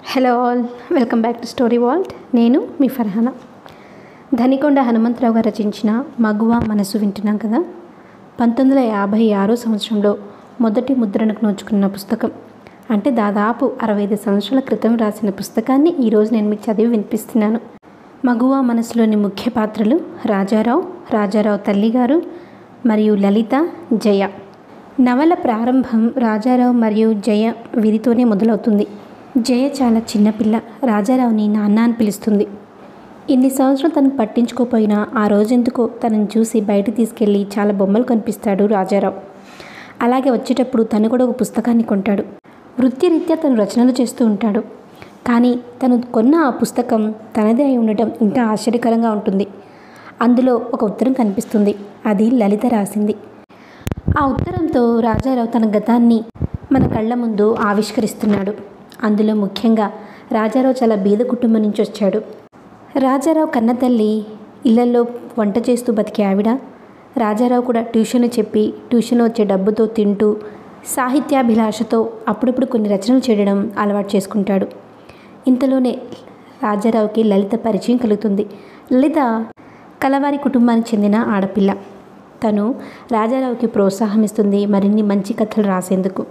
hello all welcome back to story vault నేను మీ ఫర్హానా ధనికొండ హనుమంతరావు గారు రచించిన మగువ మనసు వింటున్నాం కదా పంతొమ్మిది వందల యాభై ఆరో సంవత్సరంలో మొదటి ముద్రణకు నోచుకున్న పుస్తకం అంటే దాదాపు అరవై ఐదు సంవత్సరాల క్రితం రాసిన పుస్తకాన్ని ఈరోజు నేను మీకు చదివి వినిపిస్తున్నాను మగువ మనసులోని ముఖ్య పాత్రలు రాజారావు రాజారావు తల్లిగారు మరియు లలిత జయ నవల ప్రారంభం రాజారావు మరియు జయ వీరితోనే మొదలవుతుంది జయ చాలా చిన్నపిల్ల రాజారావుని నాన్న అని పిలుస్తుంది ఇన్ని సంవత్సరాలు తను పట్టించుకోపోయినా ఆ రోజెందుకో తనని చూసి బయట తీసుకెళ్ళి చాలా బొమ్మలు కనిపిస్తాడు రాజారావు అలాగే వచ్చేటప్పుడు తను కూడా ఒక పుస్తకాన్ని కొంటాడు వృత్తిరీత్యా తను రచనలు చేస్తూ ఉంటాడు కానీ తను కొన్న ఆ పుస్తకం తనదే అయి ఉండటం ఇంకా ఆశ్చర్యకరంగా ఉంటుంది అందులో ఒక ఉత్తరం కనిపిస్తుంది అది లలిత రాసింది ఆ ఉత్తరంతో రాజారావు తన గతాన్ని మన కళ్ళ ముందు ఆవిష్కరిస్తున్నాడు అందులో ముఖ్యంగా రాజారావు చాలా బీద కుటుంబం నుంచి వచ్చాడు రాజారావు కన్నతల్లి ఇళ్లలో వంట చేస్తూ బతికే ఆవిడ రాజారావు కూడా ట్యూషన్ చెప్పి ట్యూషన్ వచ్చే డబ్బుతో తింటూ సాహిత్యాభిలాషతో అప్పుడప్పుడు కొన్ని రచనలు చేయడం అలవాటు చేసుకుంటాడు ఇంతలోనే రాజారావుకి లలిత పరిచయం కలుగుతుంది లలిత కలవారి కుటుంబానికి చెందిన ఆడపిల్ల తను రాజారావుకి ప్రోత్సాహం ఇస్తుంది మరిన్ని మంచి కథలు రాసేందుకు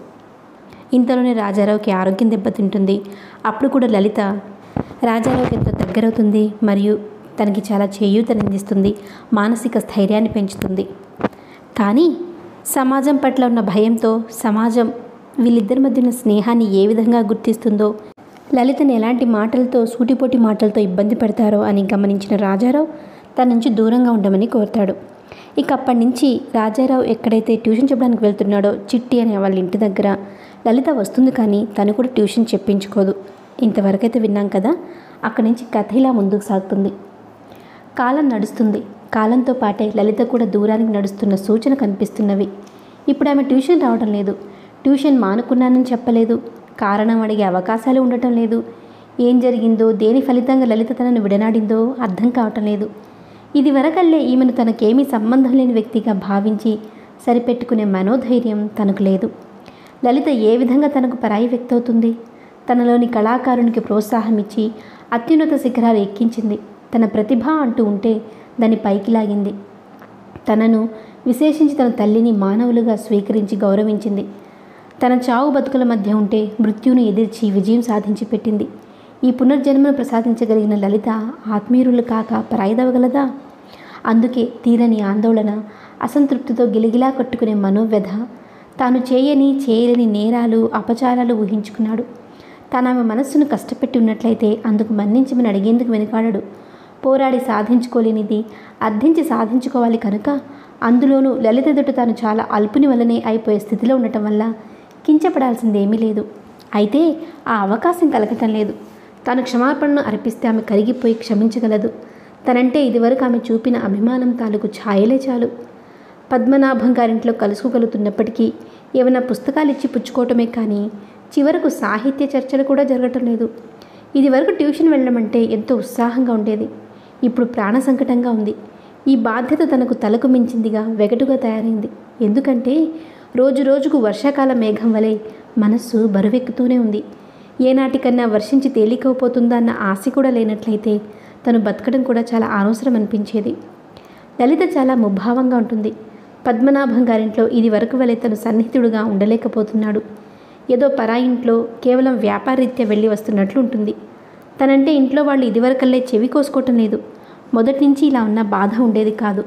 ఇంతలోనే రాజారావుకి ఆరోగ్యం దెబ్బతింటుంది అప్పుడు కూడా లలిత రాజారావుకి ఎంతో దగ్గరవుతుంది మరియు తనకి చాలా చేయూతనందిస్తుంది మానసిక స్థైర్యాన్ని పెంచుతుంది కానీ సమాజం పట్ల ఉన్న భయంతో సమాజం వీళ్ళిద్దరి మధ్య ఉన్న స్నేహాన్ని ఏ విధంగా గుర్తిస్తుందో లలితని ఎలాంటి మాటలతో సూటిపోటి మాటలతో ఇబ్బంది పెడతారో అని గమనించిన రాజారావు తన నుంచి దూరంగా ఉండమని కోరుతాడు ఇక అప్పటి నుంచి రాజారావు ఎక్కడైతే ట్యూషన్ చెప్పడానికి వెళ్తున్నాడో చిట్టి అనే వాళ్ళ ఇంటి దగ్గర లలిత వస్తుంది కానీ తను కూడా ట్యూషన్ చెప్పించుకోదు ఇంతవరకైతే విన్నాం కదా అక్కడి నుంచి కథ ఇలా ముందుకు సాగుతుంది కాలం నడుస్తుంది కాలంతో పాటే లలిత కూడా దూరానికి నడుస్తున్న సూచన కనిపిస్తున్నవి ఇప్పుడు ఆమె ట్యూషన్ రావడం లేదు ట్యూషన్ మానుకున్నానని చెప్పలేదు కారణం అడిగే అవకాశాలు ఉండటం లేదు ఏం జరిగిందో దేని ఫలితంగా లలిత తనను విడనాడిందో అర్థం కావటం లేదు ఇది వరకల్లే ఈమెను తనకేమీ సంబంధం లేని వ్యక్తిగా భావించి సరిపెట్టుకునే మనోధైర్యం తనకు లేదు లలిత ఏ విధంగా తనకు పరాయి వ్యక్తి అవుతుంది తనలోని కళాకారునికి ప్రోత్సాహం ఇచ్చి అత్యున్నత శిఖరాలు ఎక్కించింది తన ప్రతిభ అంటూ ఉంటే దాన్ని పైకి లాగింది తనను విశేషించి తన తల్లిని మానవులుగా స్వీకరించి గౌరవించింది తన చావు బతుకుల మధ్య ఉంటే మృత్యువును ఎదిర్చి విజయం సాధించి పెట్టింది ఈ పునర్జన్మను ప్రసాదించగలిగిన లలిత ఆత్మీయులు కాక పరాయిదవగలదా అందుకే తీరని ఆందోళన అసంతృప్తితో గిలిగిలా కట్టుకునే మనోవ్యధ తాను చేయని చేయలేని నేరాలు అపచారాలు ఊహించుకున్నాడు తాను ఆమె మనస్సును కష్టపెట్టి ఉన్నట్లయితే అందుకు మన్నించమని అడిగేందుకు వెనుకాడాడు పోరాడి సాధించుకోలేనిది అర్థించి సాధించుకోవాలి కనుక అందులోనూ లలిత ఎదుట తాను చాలా అల్పుని వల్లనే అయిపోయే స్థితిలో ఉండటం వల్ల కించపడాల్సింది ఏమీ లేదు అయితే ఆ అవకాశం కలగటం లేదు తాను క్షమాపణను అర్పిస్తే ఆమె కరిగిపోయి క్షమించగలదు తనంటే ఇదివరకు ఆమె చూపిన అభిమానం తాలూకు ఛాయలే చాలు పద్మనాభం గారింట్లో కలుసుకోగలుగుతున్నప్పటికీ ఏమైనా పుస్తకాలు ఇచ్చి పుచ్చుకోవటమే కానీ చివరకు సాహిత్య చర్చలు కూడా జరగటం లేదు ఇది వరకు ట్యూషన్ వెళ్ళడం అంటే ఎంతో ఉత్సాహంగా ఉండేది ఇప్పుడు ప్రాణ సంకటంగా ఉంది ఈ బాధ్యత తనకు తలకు మించిందిగా వెగటుగా తయారైంది ఎందుకంటే రోజు రోజుకు వర్షాకాల మేఘం వలె మనస్సు బరువెక్కుతూనే ఉంది ఏనాటికన్నా వర్షించి తేలికపోతుందా అన్న ఆశ కూడా లేనట్లయితే తను బతకడం కూడా చాలా అనవసరం అనిపించేది లలిత చాలా ముభావంగా ఉంటుంది పద్మనాభం గారింట్లో ఇది వరకు వలె తను సన్నిహితుడుగా ఉండలేకపోతున్నాడు ఏదో పరాయింట్లో కేవలం వ్యాపారరీత్యా వెళ్ళి వస్తున్నట్లు ఉంటుంది తనంటే ఇంట్లో వాళ్ళు ఇదివరకల్లే చెవి కోసుకోవటం లేదు మొదటి నుంచి ఇలా ఉన్న బాధ ఉండేది కాదు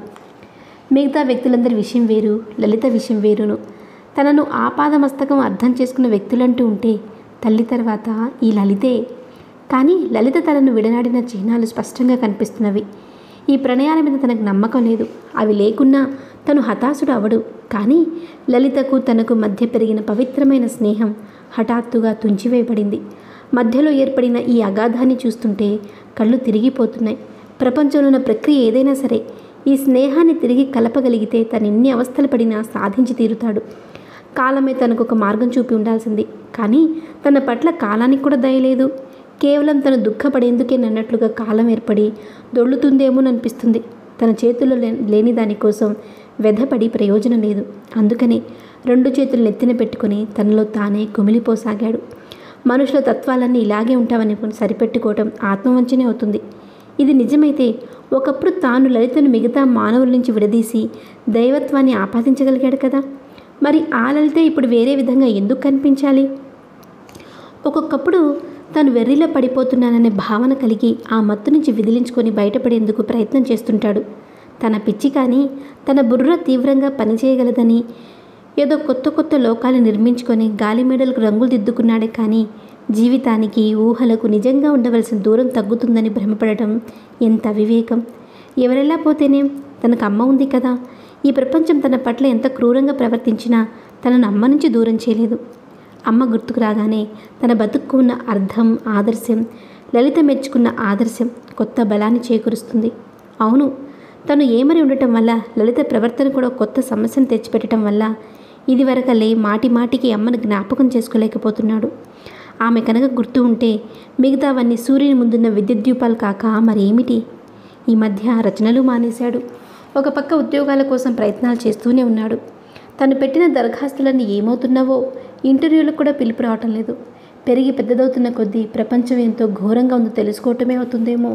మిగతా వ్యక్తులందరి విషయం వేరు లలిత విషయం వేరును తనను ఆపాదమస్తకం అర్థం చేసుకున్న వ్యక్తులంటూ ఉంటే తల్లి తర్వాత ఈ లలితే కానీ లలిత తనను విడనాడిన చిహ్నాలు స్పష్టంగా కనిపిస్తున్నవి ఈ ప్రణయాల మీద తనకు నమ్మకం లేదు అవి లేకున్నా తను హతాశుడు అవడు కానీ లలితకు తనకు మధ్య పెరిగిన పవిత్రమైన స్నేహం హఠాత్తుగా తుంచివేయబడింది మధ్యలో ఏర్పడిన ఈ అగాధాన్ని చూస్తుంటే కళ్ళు తిరిగిపోతున్నాయి ప్రపంచంలో ఉన్న ప్రక్రియ ఏదైనా సరే ఈ స్నేహాన్ని తిరిగి కలపగలిగితే తను ఎన్ని అవస్థలు పడినా సాధించి తీరుతాడు కాలమే తనకు ఒక మార్గం చూపి ఉండాల్సింది కానీ తన పట్ల కాలానికి కూడా దయలేదు కేవలం తను దుఃఖపడేందుకే నన్నట్లుగా కాలం ఏర్పడి దొళ్ళుతుందేమోననిపిస్తుంది తన చేతుల్లో లేని దానికోసం వ్యధపడి ప్రయోజనం లేదు అందుకని రెండు చేతులు నెత్తిన పెట్టుకుని తనలో తానే కుమిలిపోసాగాడు మనుషుల తత్వాలన్నీ ఇలాగే ఉంటావని సరిపెట్టుకోవటం ఆత్మవంచనే అవుతుంది ఇది నిజమైతే ఒకప్పుడు తాను లలితను మిగతా మానవుల నుంచి విడదీసి దైవత్వాన్ని ఆపాదించగలిగాడు కదా మరి ఆ లలిత ఇప్పుడు వేరే విధంగా ఎందుకు కనిపించాలి ఒక్కొక్కప్పుడు తాను వెర్రిలో పడిపోతున్నాననే భావన కలిగి ఆ మత్తు నుంచి విదిలించుకొని బయటపడేందుకు ప్రయత్నం చేస్తుంటాడు తన పిచ్చి కానీ తన బుర్ర తీవ్రంగా పనిచేయగలదని ఏదో కొత్త కొత్త లోకాలు నిర్మించుకొని గాలిమేడలకు రంగులు దిద్దుకున్నాడే కానీ జీవితానికి ఊహలకు నిజంగా ఉండవలసిన దూరం తగ్గుతుందని భ్రమపడటం ఎంత అవివేకం ఎవరెలా పోతేనేం తనకు అమ్మ ఉంది కదా ఈ ప్రపంచం తన పట్ల ఎంత క్రూరంగా ప్రవర్తించినా తనను అమ్మ నుంచి దూరం చేయలేదు అమ్మ గుర్తుకు రాగానే తన బతుక్కు ఉన్న అర్థం ఆదర్శం లలిత మెచ్చుకున్న ఆదర్శం కొత్త బలాన్ని చేకూరుస్తుంది అవును తను ఏమరి ఉండటం వల్ల లలిత ప్రవర్తన కూడా కొత్త సమస్యను తెచ్చిపెట్టడం వల్ల ఇదివరకలే మాటి మాటికి అమ్మను జ్ఞాపకం చేసుకోలేకపోతున్నాడు ఆమె కనుక గుర్తు ఉంటే మిగతావన్నీ సూర్యుని ముందున్న విద్యుత్ దీపాలు కాక మరేమిటి ఈ మధ్య రచనలు మానేశాడు ఒక పక్క ఉద్యోగాల కోసం ప్రయత్నాలు చేస్తూనే ఉన్నాడు తను పెట్టిన దరఖాస్తులన్నీ ఏమవుతున్నావో ఇంటర్వ్యూలకు కూడా పిలుపు రావటం లేదు పెరిగి పెద్దదవుతున్న కొద్దీ ప్రపంచం ఎంతో ఘోరంగా ఉందో తెలుసుకోవటమే అవుతుందేమో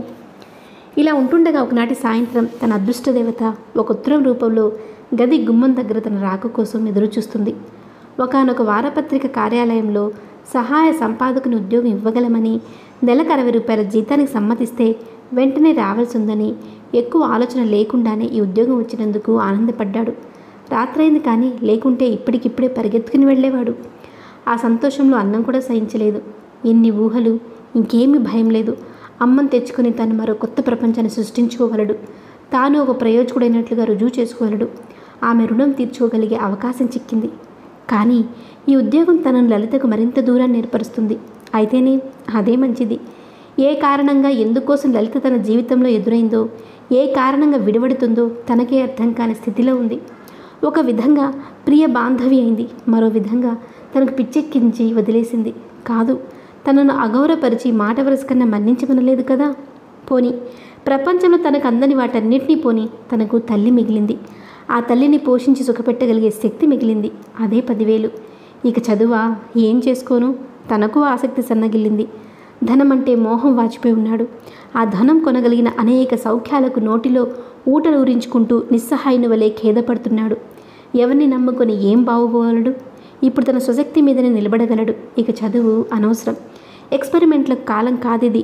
ఇలా ఉంటుండగా ఒకనాటి సాయంత్రం తన అదృష్ట దేవత ఒక ఉత్తరం రూపంలో గది గుమ్మం దగ్గర తన రాక కోసం ఎదురు చూస్తుంది ఒకనొక వారపత్రిక కార్యాలయంలో సహాయ సంపాదకుని ఉద్యోగం ఇవ్వగలమని నెలకు అరవై రూపాయల జీతానికి సమ్మతిస్తే వెంటనే రావాల్సి ఉందని ఎక్కువ ఆలోచన లేకుండానే ఈ ఉద్యోగం వచ్చినందుకు ఆనందపడ్డాడు రాత్రైంది కానీ లేకుంటే ఇప్పటికిప్పుడే పరిగెత్తుకుని వెళ్ళేవాడు ఆ సంతోషంలో అన్నం కూడా సహించలేదు ఎన్ని ఊహలు ఇంకేమీ భయం లేదు అమ్మని తెచ్చుకొని తను మరో కొత్త ప్రపంచాన్ని సృష్టించుకోగలడు తాను ఒక ప్రయోజకుడైనట్లుగా రుజువు చేసుకోగలడు ఆమె రుణం తీర్చుకోగలిగే అవకాశం చిక్కింది కానీ ఈ ఉద్యోగం తనను లలితకు మరింత దూరాన్ని ఏర్పరుస్తుంది అయితేనే అదే మంచిది ఏ కారణంగా ఎందుకోసం లలిత తన జీవితంలో ఎదురైందో ఏ కారణంగా విడివడుతుందో తనకే అర్థం కాని స్థితిలో ఉంది ఒక విధంగా ప్రియ బాంధవి అయింది మరో విధంగా తనకు పిచ్చెక్కించి వదిలేసింది కాదు తనను అగౌరవపరిచి మాట వరుస కన్నా మన్నించమనలేదు కదా పోని ప్రపంచంలో తనకు అందని వాటన్నిటినీ పోని తనకు తల్లి మిగిలింది ఆ తల్లిని పోషించి సుఖపెట్టగలిగే శక్తి మిగిలింది అదే పదివేలు ఇక చదువా ఏం చేసుకోను తనకు ఆసక్తి సన్నగిల్లింది ధనం అంటే మోహం వాచిపోయి ఉన్నాడు ఆ ధనం కొనగలిగిన అనేక సౌఖ్యాలకు నోటిలో ఊటలు ఊరించుకుంటూ నిస్సహాయుని వలె ఖేదపడుతున్నాడు ఎవరిని నమ్ముకొని ఏం బాగుపోగలడు ఇప్పుడు తన స్వశక్తి మీదనే నిలబడగలడు ఇక చదువు అనవసరం ఎక్స్పెరిమెంట్లకు కాలం కాదిది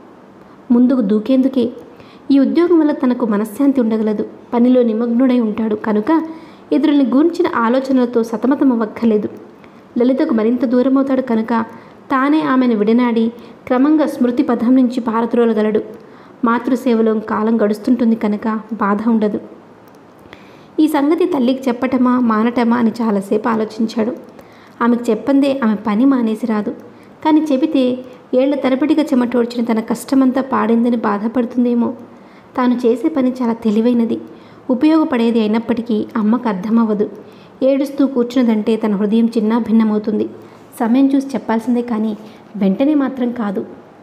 ముందుకు దూకేందుకే ఈ ఉద్యోగం వల్ల తనకు మనశ్శాంతి ఉండగలదు పనిలో నిమగ్నుడై ఉంటాడు కనుక ఎదురుని గూర్చిన ఆలోచనలతో సతమతమవ్వక్కర్లేదు లలితకు మరింత దూరమవుతాడు కనుక తానే ఆమెను విడనాడి క్రమంగా స్మృతి పథం నుంచి పారద్రోలగలడు మాతృసేవలో కాలం గడుస్తుంటుంది కనుక బాధ ఉండదు ఈ సంగతి తల్లికి చెప్పటమా మానటమా అని చాలాసేపు ఆలోచించాడు ఆమెకు చెప్పందే ఆమె పని మానేసి రాదు కానీ చెబితే ఏళ్ల తరబడిగా చెమటోడ్చిన తన కష్టమంతా పాడిందని బాధపడుతుందేమో తాను చేసే పని చాలా తెలివైనది ఉపయోగపడేది అయినప్పటికీ అమ్మకు అర్థమవ్వదు ఏడుస్తూ కూర్చున్నదంటే తన హృదయం చిన్న భిన్నమవుతుంది సమయం చూసి చెప్పాల్సిందే కానీ వెంటనే మాత్రం కాదు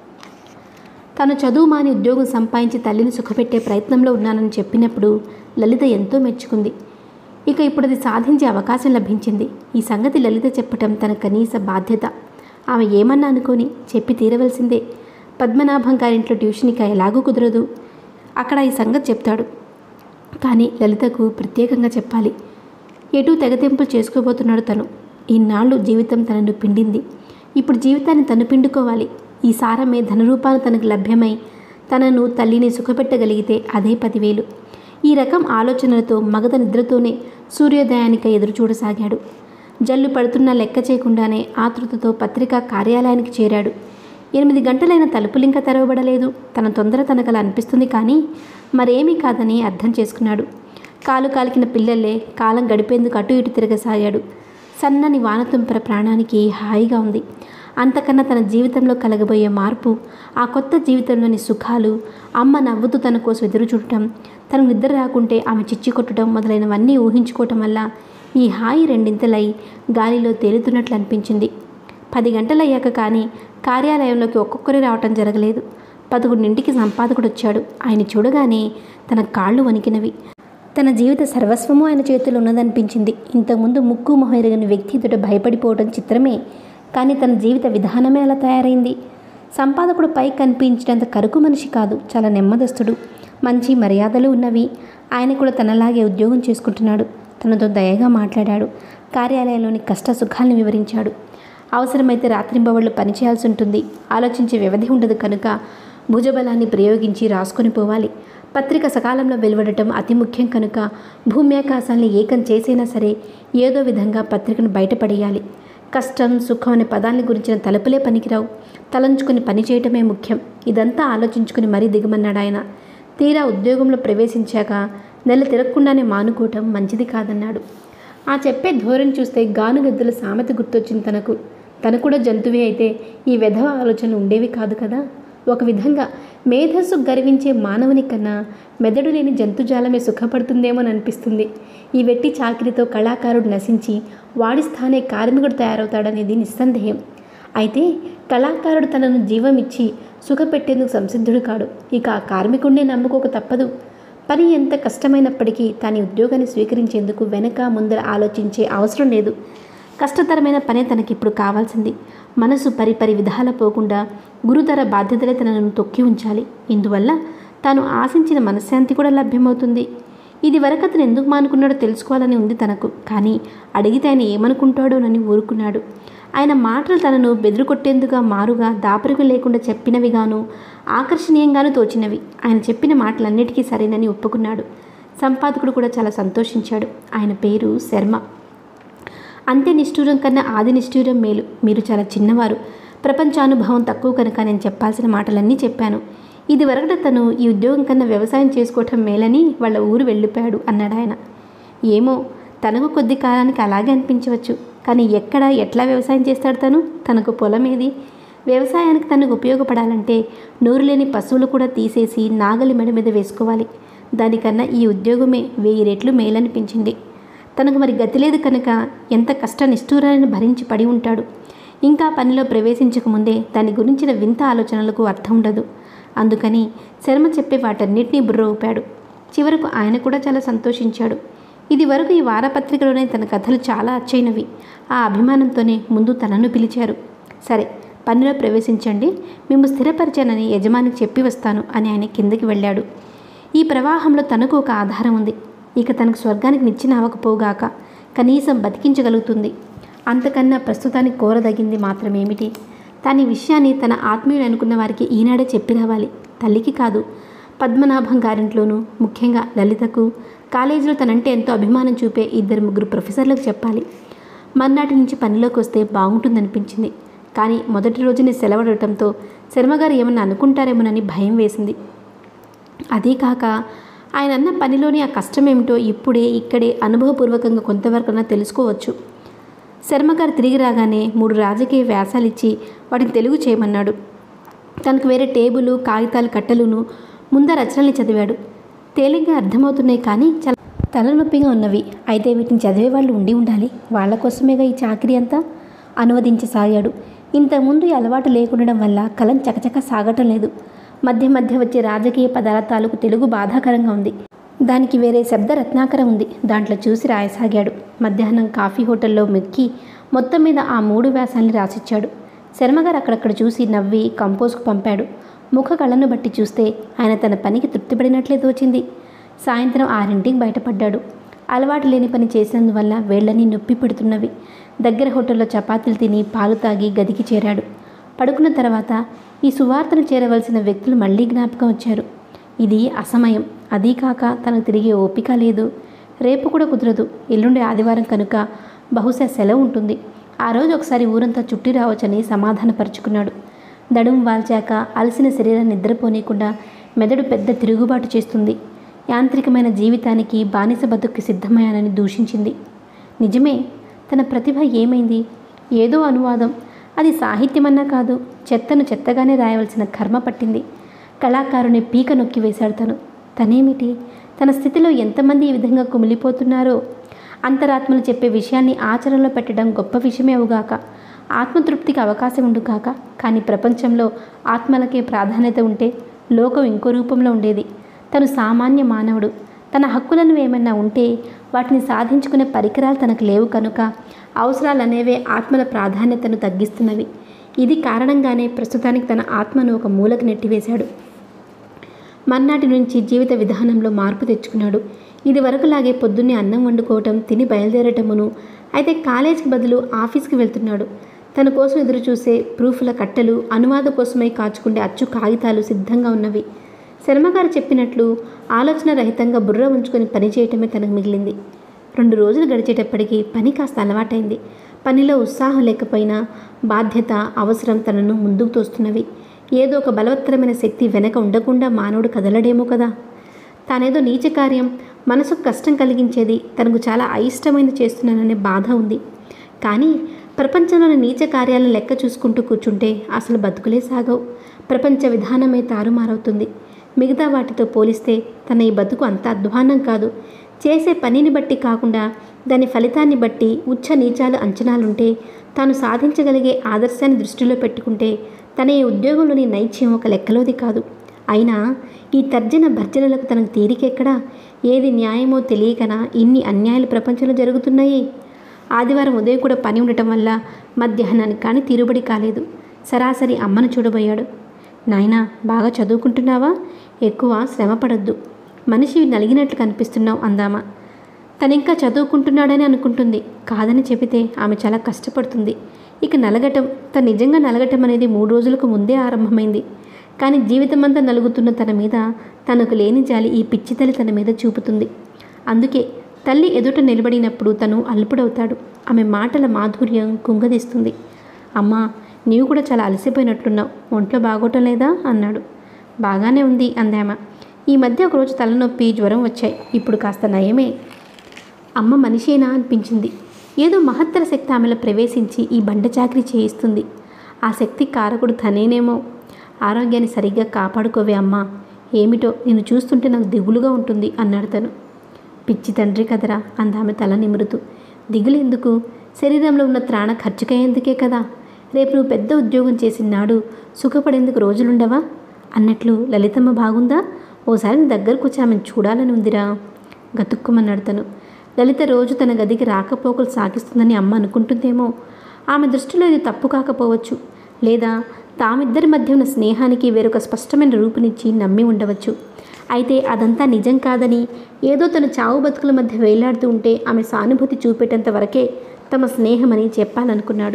తాను చదువు మాని ఉద్యోగం సంపాదించి తల్లిని సుఖపెట్టే ప్రయత్నంలో ఉన్నానని చెప్పినప్పుడు లలిత ఎంతో మెచ్చుకుంది ఇక ఇప్పుడు అది సాధించే అవకాశం లభించింది ఈ సంగతి లలిత చెప్పటం తన కనీస బాధ్యత ఆమె ఏమన్నా అనుకొని చెప్పి తీరవలసిందే పద్మనాభం గారింట్లో ట్యూషన్కి ఎలాగూ కుదరదు అక్కడ ఈ సంగతి చెప్తాడు కానీ లలితకు ప్రత్యేకంగా చెప్పాలి ఎటు తెగతెంపులు చేసుకోబోతున్నాడు తను ఇన్నాళ్ళు జీవితం తనను పిండింది ఇప్పుడు జీవితాన్ని తను పిండుకోవాలి ఈ సారమే ధనరూపాలు తనకు లభ్యమై తనను తల్లిని సుఖపెట్టగలిగితే అదే పదివేలు ఈ రకం ఆలోచనలతో మగధ నిద్రతోనే సూర్యోదయానికి ఎదురు చూడసాగాడు జల్లు పడుతున్నా లెక్క చేయకుండానే ఆతృతతో పత్రికా కార్యాలయానికి చేరాడు ఎనిమిది గంటలైన తలుపులింక తెరవబడలేదు తన తొందర తనకలా అనిపిస్తుంది కానీ మరేమీ కాదని అర్థం చేసుకున్నాడు కాలు కాలికిన పిల్లల్లే కాలం గడిపేందుకు అటు ఇటు తిరగసాగాడు సన్నని వానతుంపర ప్రాణానికి హాయిగా ఉంది అంతకన్నా తన జీవితంలో కలగబోయే మార్పు ఆ కొత్త జీవితంలోని సుఖాలు అమ్మ నవ్వుతూ తన కోసం ఎదురు చూడటం తనకు నిద్ర రాకుంటే ఆమె చిచ్చి కొట్టడం మొదలైనవన్నీ ఊహించుకోవటం వల్ల ఈ హాయి రెండింతలై గాలిలో తేలుతున్నట్లు అనిపించింది పది గంటలయ్యాక కానీ కార్యాలయంలోకి ఒక్కొక్కరే రావటం జరగలేదు పదకొండింటికి సంపాదకుడు వచ్చాడు ఆయన చూడగానే తన కాళ్ళు వణికినవి తన జీవిత సర్వస్వము ఆయన చేతిలో ఉన్నదనిపించింది ఇంతకుముందు ముక్కు మొహం ఎరగని వ్యక్తి ఎదుట భయపడిపోవడం చిత్రమే కానీ తన జీవిత విధానమే అలా తయారైంది సంపాదకుడు పై కనిపించినంత కరుకు మనిషి కాదు చాలా నెమ్మదస్తుడు మంచి మర్యాదలు ఉన్నవి ఆయన కూడా తనలాగే ఉద్యోగం చేసుకుంటున్నాడు తనతో దయగా మాట్లాడాడు కార్యాలయంలోని కష్ట సుఖాలను వివరించాడు అవసరమైతే రాత్రింబవళ్ళు పనిచేయాల్సి ఉంటుంది ఆలోచించే వ్యవధి ఉండదు కనుక భుజబలాన్ని ప్రయోగించి రాసుకొని పోవాలి పత్రిక సకాలంలో వెలువడటం అతి ముఖ్యం కనుక భూమ్యాకాశాల్ని ఏకం చేసైనా సరే ఏదో విధంగా పత్రికను బయటపడేయాలి కష్టం సుఖం అనే పదాన్ని గురించిన తలుపులే పనికిరావు తలంచుకుని పని చేయటమే ముఖ్యం ఇదంతా ఆలోచించుకుని మరీ దిగమన్నాడు ఆయన తీరా ఉద్యోగంలో ప్రవేశించాక నెల తిరగకుండానే మానుకోవటం మంచిది కాదన్నాడు ఆ చెప్పే ధోరణి చూస్తే గానుగద్దుల సామెత గుర్తొచ్చింది తనకు తను కూడా జంతువే అయితే ఈ వెధవ ఆలోచనలు ఉండేవి కాదు కదా ఒక విధంగా మేధస్సు గర్వించే మానవుని కన్నా మెదడు లేని జంతుజాలమే సుఖపడుతుందేమో అనిపిస్తుంది ఈ వెట్టి చాకిరితో కళాకారుడు నశించి వాడి స్థానే కార్మికుడు తయారవుతాడనేది నిస్సందేహం అయితే కళాకారుడు తనను జీవం ఇచ్చి సుఖపెట్టేందుకు సంసిద్ధుడు కాడు ఇక ఆ కార్మికుడినే నమ్ముకోక తప్పదు పని ఎంత కష్టమైనప్పటికీ తాని ఉద్యోగాన్ని స్వీకరించేందుకు వెనక ముందర ఆలోచించే అవసరం లేదు కష్టతరమైన పనే తనకిప్పుడు కావాల్సింది మనసు పరిపరి విధాల పోకుండా గురుతర బాధ్యతలే తనను తొక్కి ఉంచాలి ఇందువల్ల తాను ఆశించిన మనశ్శాంతి కూడా లభ్యమవుతుంది ఇది వరకు అతను ఎందుకు మానుకున్నాడో తెలుసుకోవాలని ఉంది తనకు కానీ అడిగితే ఆయన ఏమనుకుంటాడోనని ఊరుకున్నాడు ఆయన మాటలు తనను బెదిరికొట్టేందుగా మారుగా దాపరికం లేకుండా చెప్పినవిగాను ఆకర్షణీయంగాను తోచినవి ఆయన చెప్పిన మాటలన్నిటికీ సరేనని ఒప్పుకున్నాడు సంపాదకుడు కూడా చాలా సంతోషించాడు ఆయన పేరు శర్మ అంత్య నిష్ఠూరం కన్నా ఆది నిష్ఠూరం మేలు మీరు చాలా చిన్నవారు ప్రపంచానుభవం తక్కువ కనుక నేను చెప్పాల్సిన మాటలన్నీ చెప్పాను ఇది వరకట తను ఈ ఉద్యోగం కన్నా వ్యవసాయం చేసుకోవటం మేలని వాళ్ళ ఊరు వెళ్ళిపోయాడు అన్నాడు ఆయన ఏమో తనకు కొద్ది కాలానికి అలాగే అనిపించవచ్చు కానీ ఎక్కడ ఎట్లా వ్యవసాయం చేస్తాడు తను తనకు పొలం ఏది వ్యవసాయానికి తనకు ఉపయోగపడాలంటే నోరు లేని పశువులు కూడా తీసేసి నాగలి మెడ మీద వేసుకోవాలి దానికన్నా ఈ ఉద్యోగమే వెయ్యి రెట్లు మేలనిపించింది తనకు మరి గతి లేదు కనుక ఎంత కష్ట నిష్ఠూరాలను భరించి పడి ఉంటాడు ఇంకా పనిలో ప్రవేశించకముందే దాని గురించిన వింత ఆలోచనలకు అర్థం ఉండదు అందుకని శర్మ చెప్పే వాటన్నిటినీ బుర్ర ఊపాడు చివరకు ఆయన కూడా చాలా సంతోషించాడు ఇది వరకు ఈ వారపత్రికలోనే తన కథలు చాలా అచ్చైనవి ఆ అభిమానంతోనే ముందు తనను పిలిచారు సరే పనిలో ప్రవేశించండి మేము స్థిరపరిచానని యజమానికి చెప్పి వస్తాను అని ఆయన కిందకి వెళ్ళాడు ఈ ప్రవాహంలో తనకు ఒక ఆధారం ఉంది ఇక తనకు స్వర్గానికి నిచ్చిన అవ్వకపోగాక కనీసం బతికించగలుగుతుంది అంతకన్నా ప్రస్తుతానికి కోరదగింది మాత్రమేమిటి తన ఈ విషయాన్ని తన ఆత్మీయులు అనుకున్న వారికి ఈనాడే చెప్పి రావాలి తల్లికి కాదు పద్మనాభం గారింట్లోనూ ముఖ్యంగా లలితకు కాలేజీలో తనంటే ఎంతో అభిమానం చూపే ఇద్దరు ముగ్గురు ప్రొఫెసర్లకు చెప్పాలి మర్నాటి నుంచి పనిలోకి వస్తే బాగుంటుందనిపించింది కానీ మొదటి రోజునే సెలవడటంతో శర్మగారు ఏమన్నా అనుకుంటారేమోనని భయం వేసింది అదీ కాక ఆయన అన్న పనిలోని ఆ కష్టమేమిటో ఇప్పుడే ఇక్కడే అనుభవపూర్వకంగా కొంతవరకన్నా తెలుసుకోవచ్చు శర్మగారు తిరిగి రాగానే మూడు రాజకీయ వ్యాసాలు ఇచ్చి వాటిని తెలుగు చేయమన్నాడు తనకు వేరే టేబుల్ కాగితాలు కట్టెలును ముందర రచనల్ని చదివాడు తేలిగ్గా అర్థమవుతున్నాయి కానీ చాలా తలనొప్పిగా ఉన్నవి అయితే వీటిని చదివే వాళ్ళు ఉండి ఉండాలి వాళ్ళ కోసమేగా ఈ చాకరీ అంతా అనువదించసాగాడు ఇంతకుముందు ఈ అలవాటు లేకుండడం వల్ల కలం చకచక సాగటం లేదు మధ్య మధ్య వచ్చే రాజకీయ పదాల తాలూకు తెలుగు బాధాకరంగా ఉంది దానికి వేరే శబ్ద రత్నాకరం ఉంది దాంట్లో చూసి రాయసాగాడు మధ్యాహ్నం కాఫీ హోటల్లో మెక్కి మొత్తం మీద ఆ మూడు వ్యాసాల్ని రాసిచ్చాడు శర్మగారు అక్కడక్కడ చూసి నవ్వి కంపోజ్కు పంపాడు ముఖ కళ్ళను బట్టి చూస్తే ఆయన తన పనికి తృప్తిపడినట్లే తోచింది సాయంత్రం ఆరింటికి బయటపడ్డాడు అలవాటు లేని పని చేసినందువల్ల వేళ్ళని నొప్పి పెడుతున్నవి దగ్గర హోటల్లో చపాతీలు తిని పాలు తాగి గదికి చేరాడు పడుకున్న తర్వాత ఈ సువార్తను చేరవలసిన వ్యక్తులు మళ్ళీ జ్ఞాపకం వచ్చారు ఇది అసమయం అదీ కాక తనకు తిరిగే ఓపిక లేదు రేపు కూడా కుదరదు ఎల్లుండి ఆదివారం కనుక బహుశా సెలవు ఉంటుంది ఆ రోజు ఒకసారి ఊరంతా చుట్టి రావచ్చని సమాధానపరుచుకున్నాడు దడుం వాల్చాక అలసిన శరీరం నిద్రపోనీయకుండా మెదడు పెద్ద తిరుగుబాటు చేస్తుంది యాంత్రికమైన జీవితానికి బానిస బతుక్కి సిద్ధమయ్యానని దూషించింది నిజమే తన ప్రతిభ ఏమైంది ఏదో అనువాదం అది సాహిత్యమన్నా కాదు చెత్తను చెత్తగానే రాయవలసిన కర్మ పట్టింది కళాకారుని పీక నొక్కి వేశాడు తను తనేమిటి తన స్థితిలో ఎంతమంది ఈ విధంగా కుమిలిపోతున్నారో అంతరాత్మలు చెప్పే విషయాన్ని ఆచరణలో పెట్టడం గొప్ప విషయమే అవుగాక ఆత్మతృప్తికి అవకాశం ఉండుగాక కానీ ప్రపంచంలో ఆత్మలకే ప్రాధాన్యత ఉంటే లోకం ఇంకో రూపంలో ఉండేది తను సామాన్య మానవుడు తన హక్కులను ఏమన్నా ఉంటే వాటిని సాధించుకునే పరికరాలు తనకు లేవు కనుక అవసరాలు అనేవే ఆత్మల ప్రాధాన్యతను తగ్గిస్తున్నవి ఇది కారణంగానే ప్రస్తుతానికి తన ఆత్మను ఒక మూలకు నెట్టివేశాడు మర్నాటి నుంచి జీవిత విధానంలో మార్పు తెచ్చుకున్నాడు ఇది వరకులాగే పొద్దున్నే అన్నం వండుకోవటం తిని బయలుదేరటమును అయితే కాలేజీకి బదులు ఆఫీస్కి వెళ్తున్నాడు తన కోసం ఎదురు చూసే ప్రూఫ్ల కట్టలు అనువాద కోసమై కాచుకుండే అచ్చు కాగితాలు సిద్ధంగా ఉన్నవి శర్మగారు చెప్పినట్లు ఆలోచన రహితంగా బుర్ర ఉంచుకొని పని చేయటమే తనకు మిగిలింది రెండు రోజులు గడిచేటప్పటికి పని కాస్త అలవాటైంది పనిలో ఉత్సాహం లేకపోయినా బాధ్యత అవసరం తనను ముందుకు తోస్తున్నవి ఏదో ఒక బలవత్తరమైన శక్తి వెనక ఉండకుండా మానవుడు కదలడేమో కదా తానేదో నీచ కార్యం మనసుకు కష్టం కలిగించేది తనకు చాలా అయిష్టమైన చేస్తున్నాననే బాధ ఉంది కానీ ప్రపంచంలోని నీచ కార్యాలను లెక్క చూసుకుంటూ కూర్చుంటే అసలు బతుకులే సాగవు ప్రపంచ విధానమే తారుమారవుతుంది మిగతా వాటితో పోలిస్తే తన ఈ బతుకు అంత అధ్వాన్నం కాదు చేసే పనిని బట్టి కాకుండా దాని ఫలితాన్ని బట్టి ఉచ్చ నీచాలు అంచనాలుంటే తాను సాధించగలిగే ఆదర్శాన్ని దృష్టిలో పెట్టుకుంటే తన ఈ ఉద్యోగంలోని నైత్యం ఒక లెక్కలోది కాదు అయినా ఈ తర్జన భర్జనలకు తనకు తీరికెక్కడా ఏది న్యాయమో తెలియకనా ఇన్ని అన్యాయాలు ప్రపంచంలో జరుగుతున్నాయి ఆదివారం ఉదయం కూడా పని ఉండటం వల్ల మధ్యాహ్నానికి కానీ తీరుబడి కాలేదు సరాసరి అమ్మను చూడబోయాడు నాయనా బాగా చదువుకుంటున్నావా ఎక్కువ శ్రమ పడద్దు మనిషి నలిగినట్లు కనిపిస్తున్నావు అందామా తనింకా చదువుకుంటున్నాడని అనుకుంటుంది కాదని చెబితే ఆమె చాలా కష్టపడుతుంది ఇక నలగటం తను నిజంగా నలగటం అనేది మూడు రోజులకు ముందే ఆరంభమైంది కానీ జీవితమంతా నలుగుతున్న తన మీద తనకు లేని జాలి ఈ పిచ్చి తల్లి తన మీద చూపుతుంది అందుకే తల్లి ఎదుట నిలబడినప్పుడు తను అల్పుడవుతాడు ఆమె మాటల మాధుర్యం కుంగదీస్తుంది అమ్మా నీవు కూడా చాలా అలసిపోయినట్లున్నావు ఒంట్లో బాగోటం లేదా అన్నాడు బాగానే ఉంది అందామ ఈ మధ్య ఒకరోజు తలనొప్పి జ్వరం వచ్చాయి ఇప్పుడు కాస్త నయమే అమ్మ మనిషేనా అనిపించింది ఏదో మహత్తర శక్తి ఆమెలో ప్రవేశించి ఈ బండ చాకరీ చేయిస్తుంది ఆ శక్తి కారకుడు తనేనేమో ఆరోగ్యాన్ని సరిగ్గా కాపాడుకోవే అమ్మా ఏమిటో నేను చూస్తుంటే నాకు దిగులుగా ఉంటుంది అన్నాడు తను పిచ్చి తండ్రి కదరా అందామె తల నిమురుతూ దిగులు ఎందుకు శరీరంలో ఉన్న త్రాణ ఖర్చుకయ్యేందుకే కదా రేపు నువ్వు పెద్ద ఉద్యోగం చేసిన నాడు సుఖపడేందుకు రోజులుండవా అన్నట్లు లలితమ్మ బాగుందా ఓసారి నీ దగ్గరకు వచ్చి ఆమెను చూడాలని ఉందిరా గతుక్కుమన్నాడు తను లలిత రోజు తన గదికి రాకపోకలు సాగిస్తుందని అమ్మ అనుకుంటుందేమో ఆమె దృష్టిలో ఇది తప్పు కాకపోవచ్చు లేదా తామిద్దరి మధ్య ఉన్న స్నేహానికి వేరొక స్పష్టమైన రూపునిచ్చి నమ్మి ఉండవచ్చు అయితే అదంతా నిజం కాదని ఏదో తన చావు బతుకుల మధ్య వేలాడుతూ ఉంటే ఆమె సానుభూతి చూపేటంత వరకే తమ స్నేహమని చెప్పాలనుకున్నాడు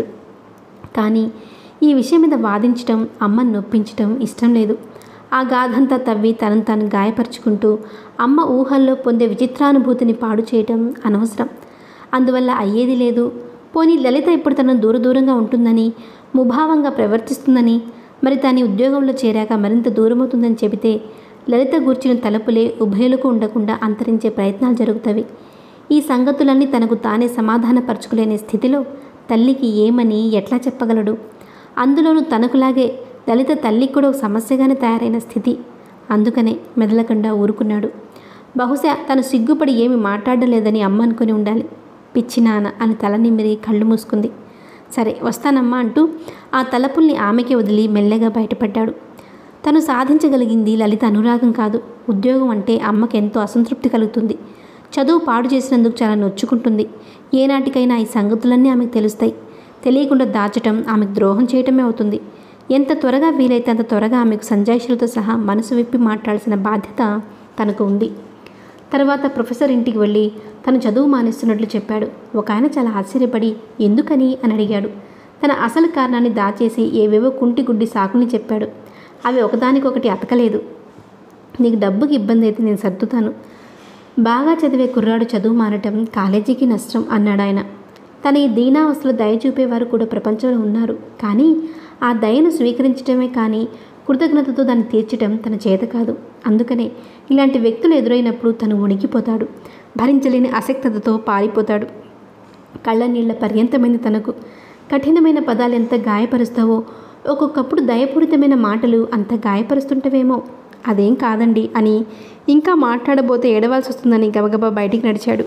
కానీ ఈ విషయం మీద వాదించటం అమ్మను నొప్పించటం ఇష్టం లేదు ఆ గాథంతా తవ్వి తనను తాను గాయపరుచుకుంటూ అమ్మ ఊహల్లో పొందే విచిత్రానుభూతిని పాడు చేయటం అనవసరం అందువల్ల అయ్యేది లేదు పోనీ లలిత ఇప్పుడు తనను దూర దూరంగా ఉంటుందని ముభావంగా ప్రవర్తిస్తుందని మరి తాని ఉద్యోగంలో చేరాక మరింత దూరమవుతుందని చెబితే లలిత గూర్చిన తలుపులే ఉభయులకు ఉండకుండా అంతరించే ప్రయత్నాలు జరుగుతవి ఈ సంగతులన్నీ తనకు తానే సమాధానపరచుకోలేని స్థితిలో తల్లికి ఏమని ఎట్లా చెప్పగలడు అందులోనూ తనకులాగే లలిత తల్లికి కూడా ఒక సమస్యగానే తయారైన స్థితి అందుకనే మెదలకుండా ఊరుకున్నాడు బహుశా తను సిగ్గుపడి ఏమి మాట్లాడడం లేదని అమ్మ అనుకుని ఉండాలి పిచ్చి నాన్న అని తల నిమిరి కళ్ళు మూసుకుంది సరే వస్తానమ్మా అంటూ ఆ తలపుల్ని ఆమెకే వదిలి మెల్లగా బయటపడ్డాడు తను సాధించగలిగింది లలిత అనురాగం కాదు ఉద్యోగం అంటే అమ్మకి ఎంతో అసంతృప్తి కలుగుతుంది చదువు పాడు చేసినందుకు చాలా నొచ్చుకుంటుంది ఏనాటికైనా ఈ సంగతులన్నీ ఆమెకు తెలుస్తాయి తెలియకుండా దాచటం ఆమెకు ద్రోహం చేయటమే అవుతుంది ఎంత త్వరగా వీలైతే అంత త్వరగా ఆమెకు సంజాయిషులతో సహా మనసు విప్పి మాట్లాడాల్సిన బాధ్యత తనకు ఉంది తర్వాత ప్రొఫెసర్ ఇంటికి వెళ్ళి తను చదువు మానేస్తున్నట్లు చెప్పాడు ఒక ఆయన చాలా ఆశ్చర్యపడి ఎందుకని అని అడిగాడు తన అసలు కారణాన్ని దాచేసి ఏవేవో కుంటి గుడ్డి సాకుని చెప్పాడు అవి ఒకదానికొకటి అతకలేదు నీకు డబ్బుకి ఇబ్బంది అయితే నేను సర్దుతాను బాగా చదివే కుర్రాడు చదువు మానటం కాలేజీకి నష్టం అన్నాడు ఆయన తన ఈ దీనావస్థలు దయ చూపేవారు కూడా ప్రపంచంలో ఉన్నారు కానీ ఆ దయను స్వీకరించడమే కానీ కృతజ్ఞతతో దాన్ని తీర్చడం తన చేత కాదు అందుకనే ఇలాంటి వ్యక్తులు ఎదురైనప్పుడు తను ఉణికిపోతాడు భరించలేని అసక్తతతో పారిపోతాడు కళ్ళ నీళ్ల పర్యంతమైంది తనకు కఠినమైన పదాలు ఎంత గాయపరుస్తావో ఒక్కొక్కప్పుడు దయపూరితమైన మాటలు అంత గాయపరుస్తుంటవేమో అదేం కాదండి అని ఇంకా మాట్లాడబోతే ఏడవాల్సి వస్తుందని గబగబా బయటికి నడిచాడు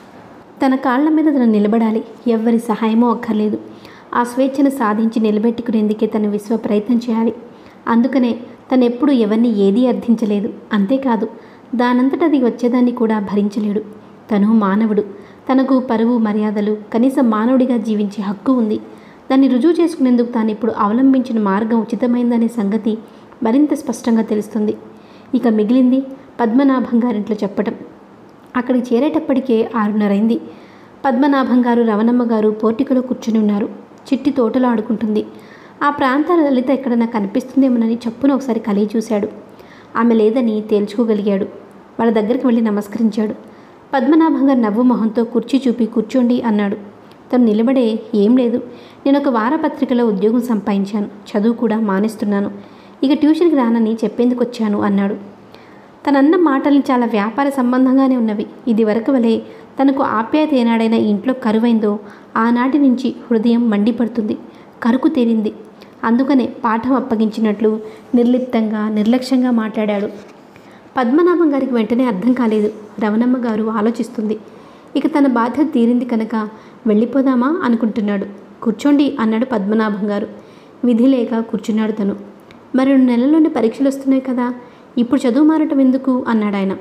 తన కాళ్ళ మీద తను నిలబడాలి ఎవ్వరి సహాయమో అక్కర్లేదు ఆ స్వేచ్ఛను సాధించి నిలబెట్టుకునేందుకే తను విశ్వ ప్రయత్నం చేయాలి అందుకనే తను ఎప్పుడు ఎవరిని ఏదీ అర్థించలేదు అంతేకాదు దానంతట అది వచ్చేదాన్ని కూడా భరించలేడు తను మానవుడు తనకు పరువు మర్యాదలు కనీసం మానవుడిగా జీవించే హక్కు ఉంది దాన్ని రుజువు చేసుకునేందుకు తాను ఇప్పుడు అవలంబించిన మార్గం ఉచితమైందనే సంగతి మరింత స్పష్టంగా తెలుస్తుంది ఇక మిగిలింది పద్మనాభం గారింట్లో చెప్పటం అక్కడికి చేరేటప్పటికే ఆరున్నరైంది పద్మనాభం గారు రవణమ్మ గారు పోర్టికలో కూర్చుని ఉన్నారు చిట్టి తోటలో ఆడుకుంటుంది ఆ ప్రాంతాల లలిత ఎక్కడన్నా కనిపిస్తుందేమోనని చప్పున ఒకసారి కలిగి చూశాడు ఆమె లేదని తేల్చుకోగలిగాడు వాళ్ళ దగ్గరికి వెళ్ళి నమస్కరించాడు పద్మనాభం గారు నవ్వు మొహంతో కుర్చీ చూపి కూర్చోండి అన్నాడు తను నిలబడే ఏం లేదు నేను ఒక వారపత్రికలో ఉద్యోగం సంపాదించాను చదువు కూడా మానేస్తున్నాను ఇక ట్యూషన్కి రానని చెప్పేందుకు వచ్చాను అన్నాడు తనన్న మాటల్ని చాలా వ్యాపార సంబంధంగానే ఉన్నవి ఇది వరకు వలె తనకు ఆప్యాయత ఏనాడైనా ఇంట్లో కరువైందో ఆనాటి నుంచి హృదయం మండిపడుతుంది కరుకు తేరింది అందుకనే పాఠం అప్పగించినట్లు నిర్లిప్తంగా నిర్లక్ష్యంగా మాట్లాడాడు పద్మనాభం గారికి వెంటనే అర్థం కాలేదు రవణమ్మ గారు ఆలోచిస్తుంది ఇక తన బాధ్యత తీరింది కనుక వెళ్ళిపోదామా అనుకుంటున్నాడు కూర్చోండి అన్నాడు పద్మనాభం గారు విధి లేక కూర్చున్నాడు తను మరి రెండు నెలల్లోనే పరీక్షలు వస్తున్నాయి కదా ఇప్పుడు చదువు మారటం ఎందుకు అన్నాడు ఆయన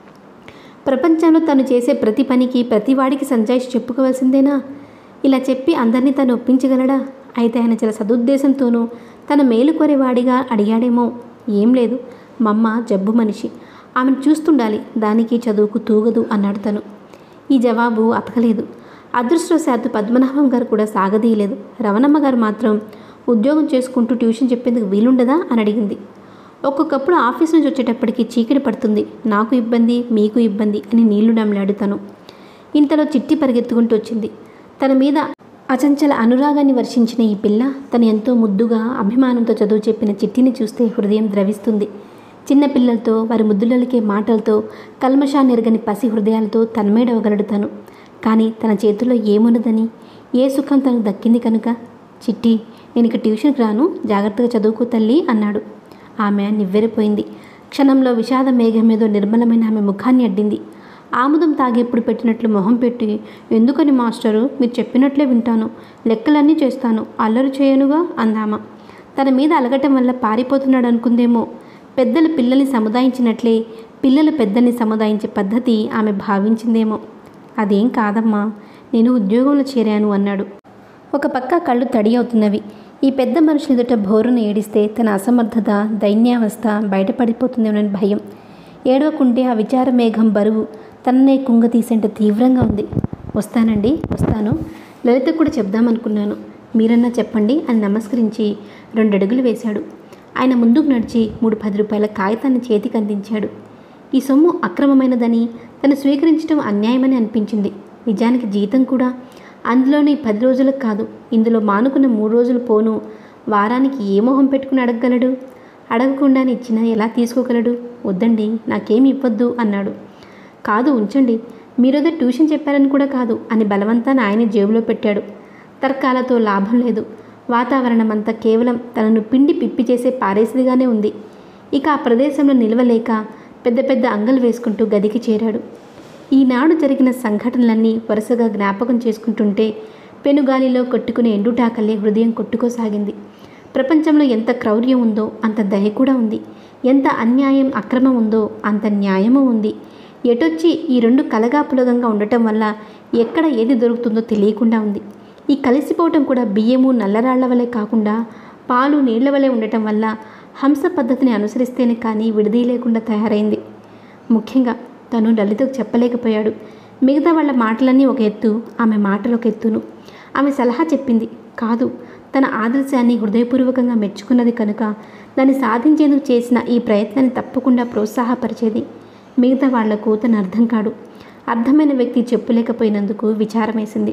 ప్రపంచంలో తను చేసే ప్రతి పనికి ప్రతి వాడికి సంజాయిషి చెప్పుకోవాల్సిందేనా ఇలా చెప్పి అందరినీ తను ఒప్పించగలడా అయితే ఆయన చాలా సదుద్దేశంతోనూ తన మేలు కోరేవాడిగా అడిగాడేమో ఏం లేదు మమ్మ జబ్బు మనిషి ఆమెను చూస్తుండాలి దానికి చదువుకు తూగదు అన్నాడు తను ఈ జవాబు అతకలేదు అదృష్టవశాత్తు పద్మనాభం గారు కూడా సాగదీయలేదు రవణమ్మ గారు మాత్రం ఉద్యోగం చేసుకుంటూ ట్యూషన్ చెప్పేందుకు వీలుండదా అని అడిగింది ఒక్కొక్కప్పుడు ఆఫీస్ నుంచి వచ్చేటప్పటికి చీకటి పడుతుంది నాకు ఇబ్బంది మీకు ఇబ్బంది అని నీళ్లు నమిలాడు తను ఇంతలో చిట్టి పరిగెత్తుకుంటూ వచ్చింది తన మీద అచంచల అనురాగాన్ని వర్షించిన ఈ పిల్ల తను ఎంతో ముద్దుగా అభిమానంతో చదువు చెప్పిన చిట్టిని చూస్తే హృదయం ద్రవిస్తుంది చిన్న పిల్లలతో వారి ముద్దులకే మాటలతో కల్మషాన్ని ఎరగని పసి హృదయాలతో తన్మేడవగలడు తను కానీ తన చేతుల్లో ఏమున్నదని ఏ సుఖం తనకు దక్కింది కనుక చిట్టి నేను ఇక ట్యూషన్కి రాను జాగ్రత్తగా చదువుకో తల్లి అన్నాడు ఆమె నివ్వెరపోయింది క్షణంలో విషాద మేఘం మీద నిర్మలమైన ఆమె ముఖాన్ని అడ్డింది ఆముదం తాగేప్పుడు పెట్టినట్లు మొహం పెట్టి ఎందుకని మాస్టరు మీరు చెప్పినట్లే వింటాను లెక్కలన్నీ చేస్తాను అల్లరి చేయనుగా అందామ తన మీద అలగటం వల్ల పారిపోతున్నాడు అనుకుందేమో పెద్దలు పిల్లల్ని సముదాయించినట్లే పిల్లలు పెద్దల్ని సముదాయించే పద్ధతి ఆమె భావించిందేమో అదేం కాదమ్మా నేను ఉద్యోగంలో చేరాను అన్నాడు ఒక పక్క కళ్ళు తడి అవుతున్నవి ఈ పెద్ద మనుషులు ఎదుట భోరును ఏడిస్తే తన అసమర్థత దైన్యావస్థ బయటపడిపోతుందేమోనని భయం ఏడవకుంటే ఆ విచార మేఘం బరువు తననే కుంగతీసేంత తీవ్రంగా ఉంది వస్తానండి వస్తాను లలిత కూడా చెప్దామనుకున్నాను మీరన్నా చెప్పండి అని నమస్కరించి రెండు అడుగులు వేశాడు ఆయన ముందుకు నడిచి మూడు పది రూపాయల కాగితాన్ని చేతికి అందించాడు ఈ సొమ్ము అక్రమమైనదని తను స్వీకరించడం అన్యాయమని అనిపించింది నిజానికి జీతం కూడా అందులోని పది రోజులకు కాదు ఇందులో మానుకున్న మూడు రోజులు పోను వారానికి ఏ మొహం పెట్టుకుని అడగగలడు అడగకుండానే ఇచ్చినా ఎలా తీసుకోగలడు వద్దండి నాకేమి ఇవ్వద్దు అన్నాడు కాదు ఉంచండి మీరేదో ట్యూషన్ చెప్పారని కూడా కాదు అని బలవంతాన్ని ఆయన జేబులో పెట్టాడు తర్కాలతో లాభం లేదు వాతావరణం అంతా కేవలం తనను పిండి పిప్పి చేసే పారేసిదిగానే ఉంది ఇక ఆ ప్రదేశంలో నిలవలేక పెద్ద పెద్ద అంగలు వేసుకుంటూ గదికి చేరాడు ఈనాడు జరిగిన సంఘటనలన్నీ వరుసగా జ్ఞాపకం చేసుకుంటుంటే పెనుగాలిలో కొట్టుకునే ఎండుటాకల్లే హృదయం కొట్టుకోసాగింది ప్రపంచంలో ఎంత క్రౌర్యం ఉందో అంత దయ కూడా ఉంది ఎంత అన్యాయం అక్రమం ఉందో అంత న్యాయము ఉంది ఎటొచ్చి ఈ రెండు కలగాపులగంగా ఉండటం వల్ల ఎక్కడ ఏది దొరుకుతుందో తెలియకుండా ఉంది ఈ కలిసిపోవటం కూడా బియ్యము నల్లరాళ్ల వలె కాకుండా పాలు నీళ్ల వలె ఉండటం వల్ల హంస పద్ధతిని అనుసరిస్తేనే కానీ విడిది లేకుండా తయారైంది ముఖ్యంగా తను లలితకు చెప్పలేకపోయాడు మిగతా వాళ్ళ మాటలన్నీ ఒక ఎత్తు ఆమె మాటలు ఒక ఎత్తును ఆమె సలహా చెప్పింది కాదు తన ఆదర్శాన్ని హృదయపూర్వకంగా మెచ్చుకున్నది కనుక దాన్ని సాధించేందుకు చేసిన ఈ ప్రయత్నాన్ని తప్పకుండా ప్రోత్సాహపరిచేది మిగతా వాళ్లకు తను అర్థం కాడు అర్థమైన వ్యక్తి చెప్పులేకపోయినందుకు విచారమేసింది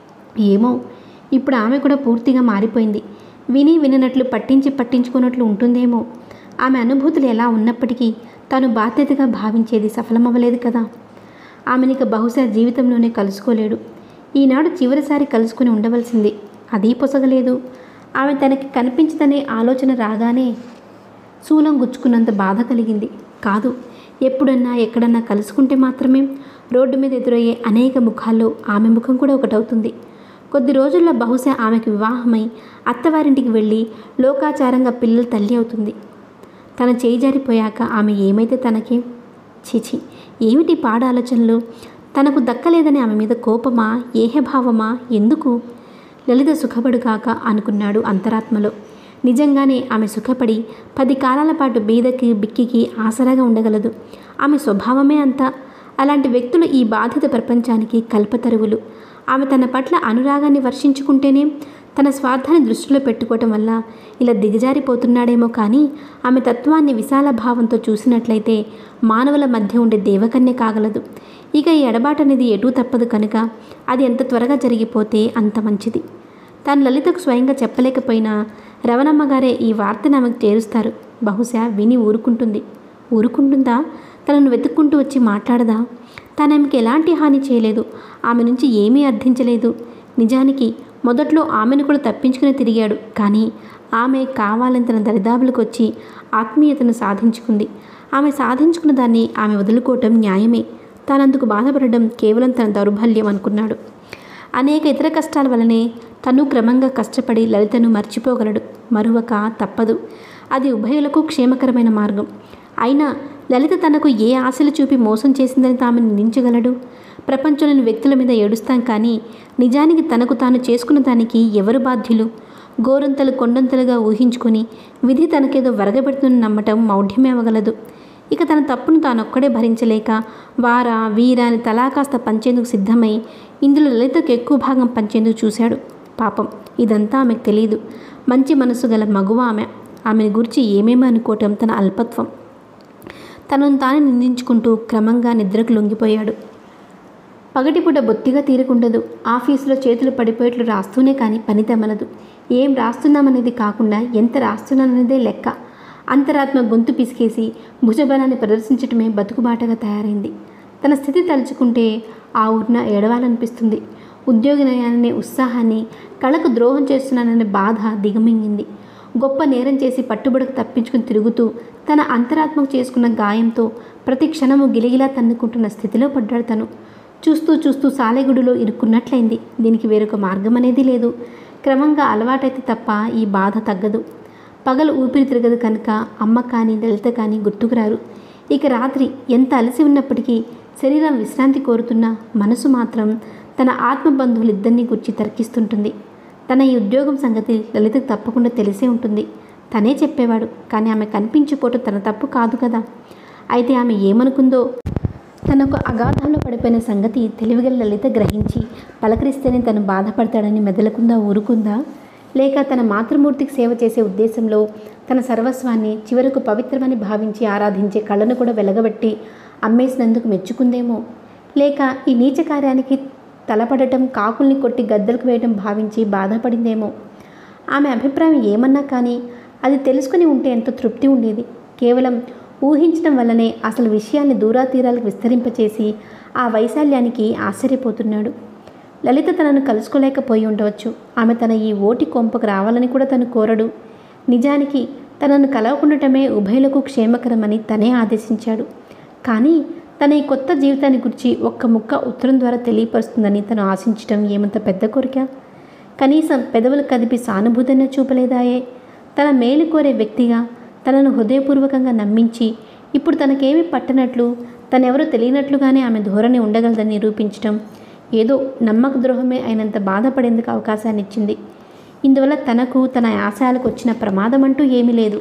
ఏమో ఇప్పుడు ఆమె కూడా పూర్తిగా మారిపోయింది విని విననట్లు పట్టించి పట్టించుకున్నట్లు ఉంటుందేమో ఆమె అనుభూతులు ఎలా ఉన్నప్పటికీ తాను బాధ్యతగా భావించేది సఫలమవ్వలేదు కదా ఆమెనిక బహుశా జీవితంలోనే కలుసుకోలేడు ఈనాడు చివరిసారి కలుసుకుని ఉండవలసింది అదీ పొసగలేదు ఆమె తనకి కనిపించదనే ఆలోచన రాగానే శూలం గుచ్చుకున్నంత బాధ కలిగింది కాదు ఎప్పుడన్నా ఎక్కడన్నా కలుసుకుంటే మాత్రమే రోడ్డు మీద ఎదురయ్యే అనేక ముఖాల్లో ఆమె ముఖం కూడా ఒకటవుతుంది కొద్ది రోజుల్లో బహుశా ఆమెకు వివాహమై అత్తవారింటికి వెళ్ళి లోకాచారంగా పిల్లల తల్లి అవుతుంది తన చేయి జారిపోయాక ఆమె ఏమైతే తనకి చిచి ఏమిటి పాడ ఆలోచనలు తనకు దక్కలేదని ఆమె మీద కోపమా ఏహభావమా ఎందుకు లలిత సుఖపడుగాక అనుకున్నాడు అంతరాత్మలో నిజంగానే ఆమె సుఖపడి పది కాలాల పాటు బీదకి బిక్కికి ఆసరాగా ఉండగలదు ఆమె స్వభావమే అంత అలాంటి వ్యక్తులు ఈ బాధిత ప్రపంచానికి కల్పతరువులు ఆమె తన పట్ల అనురాగాన్ని వర్షించుకుంటేనే తన స్వార్థాన్ని దృష్టిలో పెట్టుకోవటం వల్ల ఇలా దిగజారిపోతున్నాడేమో కానీ ఆమె తత్వాన్ని విశాల భావంతో చూసినట్లయితే మానవుల మధ్య ఉండే దేవకన్య కాగలదు ఇక ఈ ఎడబాటు అనేది ఎటూ తప్పదు కనుక అది ఎంత త్వరగా జరిగిపోతే అంత మంచిది తాను లలితకు స్వయంగా చెప్పలేకపోయినా రవణమ్మ గారే ఈ వార్తను ఆమెకు చేరుస్తారు బహుశా విని ఊరుకుంటుంది ఊరుకుంటుందా తనను వెతుక్కుంటూ వచ్చి మాట్లాడదా తాను ఆమెకి ఎలాంటి హాని చేయలేదు ఆమె నుంచి ఏమీ అర్థించలేదు నిజానికి మొదట్లో ఆమెను కూడా తప్పించుకుని తిరిగాడు కానీ ఆమె కావాలని తన దరిదాపులకు వచ్చి ఆత్మీయతను సాధించుకుంది ఆమె సాధించుకున్న దాన్ని ఆమె వదులుకోవటం న్యాయమే తానందుకు బాధపడడం కేవలం తన దౌర్బల్యం అనుకున్నాడు అనేక ఇతర కష్టాల వలనే తను క్రమంగా కష్టపడి లలితను మర్చిపోగలడు మరువక తప్పదు అది ఉభయులకు క్షేమకరమైన మార్గం అయినా లలిత తనకు ఏ ఆశలు చూపి మోసం చేసిందని తాము నిందించగలడు ప్రపంచంలోని వ్యక్తుల మీద ఏడుస్తాం కానీ నిజానికి తనకు తాను చేసుకున్న దానికి ఎవరు బాధ్యులు గోరంతలు కొండంతలుగా ఊహించుకొని విధి తనకేదో వరదపెడుతుందని నమ్మటం మౌఢ్యమే అవ్వగలదు ఇక తన తప్పును తానొక్కడే భరించలేక వార వీర అని తలా కాస్త పంచేందుకు సిద్ధమై ఇందులో లలితకు ఎక్కువ భాగం పంచేందుకు చూశాడు పాపం ఇదంతా ఆమెకు తెలియదు మంచి మనసు గల మగువ ఆమె ఆమెను గురించి ఏమేమో అనుకోవటం తన అల్పత్వం తనను తానే నిందించుకుంటూ క్రమంగా నిద్రకు లొంగిపోయాడు పగటిపూట బొత్తిగా తీరకుండదు ఆఫీసులో చేతులు పడిపోయేట్లు రాస్తూనే కానీ పని తెమలదు ఏం రాస్తున్నామనేది కాకుండా ఎంత రాస్తున్నాననేదే లెక్క అంతరాత్మ గొంతు పిసికేసి భుజబలాన్ని ప్రదర్శించటమే బతుకుబాటగా తయారైంది తన స్థితి తలుచుకుంటే ఆ ఊరిన ఏడవాలనిపిస్తుంది ఉద్యోగి నయాలనే ఉత్సాహాన్ని కళకు ద్రోహం చేస్తున్నాననే బాధ దిగమింగింది గొప్ప నేరం చేసి పట్టుబడకు తప్పించుకుని తిరుగుతూ తన అంతరాత్మకు చేసుకున్న గాయంతో ప్రతి క్షణము గిలిగిలా తన్నుకుంటున్న స్థితిలో పడ్డాడు తను చూస్తూ చూస్తూ సాలెగుడిలో ఇరుక్కున్నట్లయింది దీనికి వేరొక మార్గం అనేది లేదు క్రమంగా అలవాటైతే తప్ప ఈ బాధ తగ్గదు పగలు ఊపిరి తిరగదు కనుక అమ్మ కానీ లలిత కానీ గుర్తుకురారు ఇక రాత్రి ఎంత అలసి ఉన్నప్పటికీ శరీరం విశ్రాంతి కోరుతున్నా మనసు మాత్రం తన ఆత్మ బంధువులిద్దరినీ గుర్చి తర్కిస్తుంటుంది తన ఈ ఉద్యోగం సంగతి లలితకు తప్పకుండా తెలిసే ఉంటుంది తనే చెప్పేవాడు కానీ ఆమె కనిపించిపోవటం తన తప్పు కాదు కదా అయితే ఆమె ఏమనుకుందో తనకు అగాధంలో పడిపోయిన సంగతి తెలివిగల లలిత గ్రహించి పలకరిస్తేనే తను బాధపడతాడని మెదలకుందా ఊరుకుందా లేక తన మాతృమూర్తికి సేవ చేసే ఉద్దేశంలో తన సర్వస్వాన్ని చివరకు పవిత్రమని భావించి ఆరాధించే కళ్ళను కూడా వెలగబెట్టి అమ్మేసినందుకు మెచ్చుకుందేమో లేక ఈ నీచ కార్యానికి తలపడటం కాకుల్ని కొట్టి గద్దలకు వేయటం భావించి బాధపడిందేమో ఆమె అభిప్రాయం ఏమన్నా కానీ అది తెలుసుకుని ఉంటే ఎంతో తృప్తి ఉండేది కేవలం ఊహించడం వల్లనే అసలు విషయాన్ని దూరాతీరాలకు విస్తరింపచేసి ఆ వైశాల్యానికి ఆశ్చర్యపోతున్నాడు లలిత తనను కలుసుకోలేకపోయి ఉండవచ్చు ఆమె తన ఈ ఓటి కొంపకు రావాలని కూడా తను కోరడు నిజానికి తనను కలవకుండటమే ఉభయులకు క్షేమకరమని తనే ఆదేశించాడు కానీ తన ఈ కొత్త జీవితాన్ని గురించి ఒక్క ముక్క ఉత్తరం ద్వారా తెలియపరుస్తుందని తను ఆశించడం ఏమంత పెద్ద కోరిక కనీసం పెదవులు కదిపి సానుభూతిని చూపలేదాయే తన మేలు కోరే వ్యక్తిగా తనను హృదయపూర్వకంగా నమ్మించి ఇప్పుడు తనకేమీ పట్టనట్లు తనెవరో తెలియనట్లుగానే ఆమె ధోరణి ఉండగలదని నిరూపించటం ఏదో నమ్మక ద్రోహమే అయినంత బాధపడేందుకు అవకాశాన్ని ఇచ్చింది ఇందువల్ల తనకు తన ఆశయాలకు వచ్చిన ప్రమాదం అంటూ ఏమీ లేదు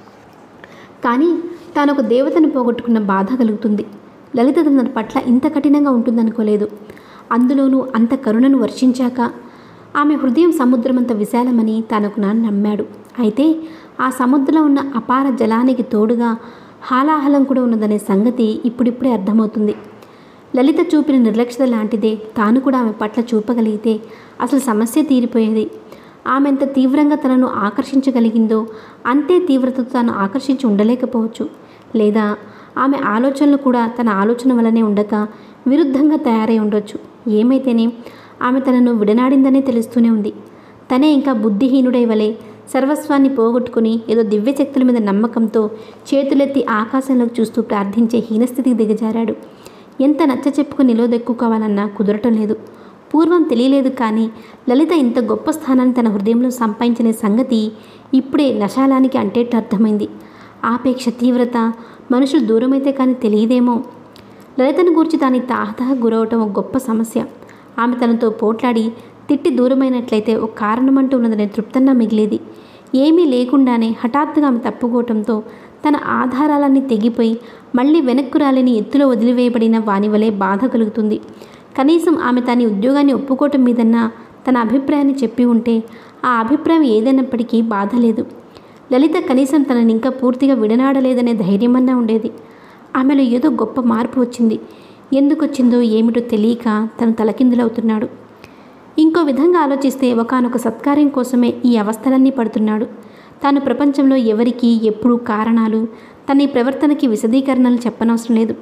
కానీ తాను ఒక దేవతను పోగొట్టుకున్న బాధ కలుగుతుంది లలిత తన పట్ల ఇంత కఠినంగా ఉంటుందనుకోలేదు అందులోనూ అంత కరుణను వర్షించాక ఆమె హృదయం సముద్రమంత విశాలమని తనకు నాన్న నమ్మాడు అయితే ఆ సముద్రంలో ఉన్న అపార జలానికి తోడుగా హాలాహలం కూడా ఉన్నదనే సంగతి ఇప్పుడిప్పుడే అర్థమవుతుంది లలిత చూపిన నిర్లక్ష్యత లాంటిదే తాను కూడా ఆమె పట్ల చూపగలిగితే అసలు సమస్య తీరిపోయేది ఆమె ఎంత తీవ్రంగా తనను ఆకర్షించగలిగిందో అంతే తీవ్రతతో తాను ఆకర్షించి ఉండలేకపోవచ్చు లేదా ఆమె ఆలోచనలు కూడా తన ఆలోచన వల్లనే ఉండక విరుద్ధంగా తయారై ఉండొచ్చు ఏమైతేనే ఆమె తనను విడనాడిందనే తెలుస్తూనే ఉంది తనే ఇంకా బుద్ధిహీనుడై వలె సర్వస్వాన్ని పోగొట్టుకుని ఏదో దివ్యశక్తుల మీద నమ్మకంతో చేతులెత్తి ఆకాశంలోకి చూస్తూ ప్రార్థించే హీనస్థితికి దిగజారాడు ఎంత నచ్చ చెప్పుకుని నిలవదెక్కుకోవాలన్నా కుదరటం లేదు పూర్వం తెలియలేదు కానీ లలిత ఇంత గొప్ప స్థానాన్ని తన హృదయంలో సంపాదించిన సంగతి ఇప్పుడే నశాలానికి అంటేట్టు అర్థమైంది ఆపేక్ష తీవ్రత మనుషులు దూరమైతే కానీ తెలియదేమో లలితను గూర్చి దాని తాహతహ గురవటం ఒక గొప్ప సమస్య ఆమె తనతో పోట్లాడి తిట్టి దూరమైనట్లయితే ఒక కారణమంటూ ఉన్నదనే తృప్తన్నా మిగిలేది ఏమీ లేకుండానే హఠాత్తుగా ఆమె తప్పుకోవటంతో తన ఆధారాలన్నీ తెగిపోయి మళ్ళీ వెనక్కు రాలేని ఎత్తులో వదిలివేయబడిన వాని వలె బాధ కలుగుతుంది కనీసం ఆమె తన ఉద్యోగాన్ని ఒప్పుకోవటం మీదన్నా తన అభిప్రాయాన్ని చెప్పి ఉంటే ఆ అభిప్రాయం ఏదైనప్పటికీ బాధ లేదు లలిత కనీసం తనని ఇంకా పూర్తిగా విడనాడలేదనే ధైర్యమన్నా ఉండేది ఆమెలో ఏదో గొప్ప మార్పు వచ్చింది ఎందుకు వచ్చిందో ఏమిటో తెలియక తను తలకిందులవుతున్నాడు ఇంకో విధంగా ఆలోచిస్తే ఒకానొక సత్కార్యం కోసమే ఈ అవస్థలన్నీ పడుతున్నాడు తాను ప్రపంచంలో ఎవరికి ఎప్పుడు కారణాలు తన ఈ ప్రవర్తనకి విశదీకరణలు చెప్పనవసరం లేదు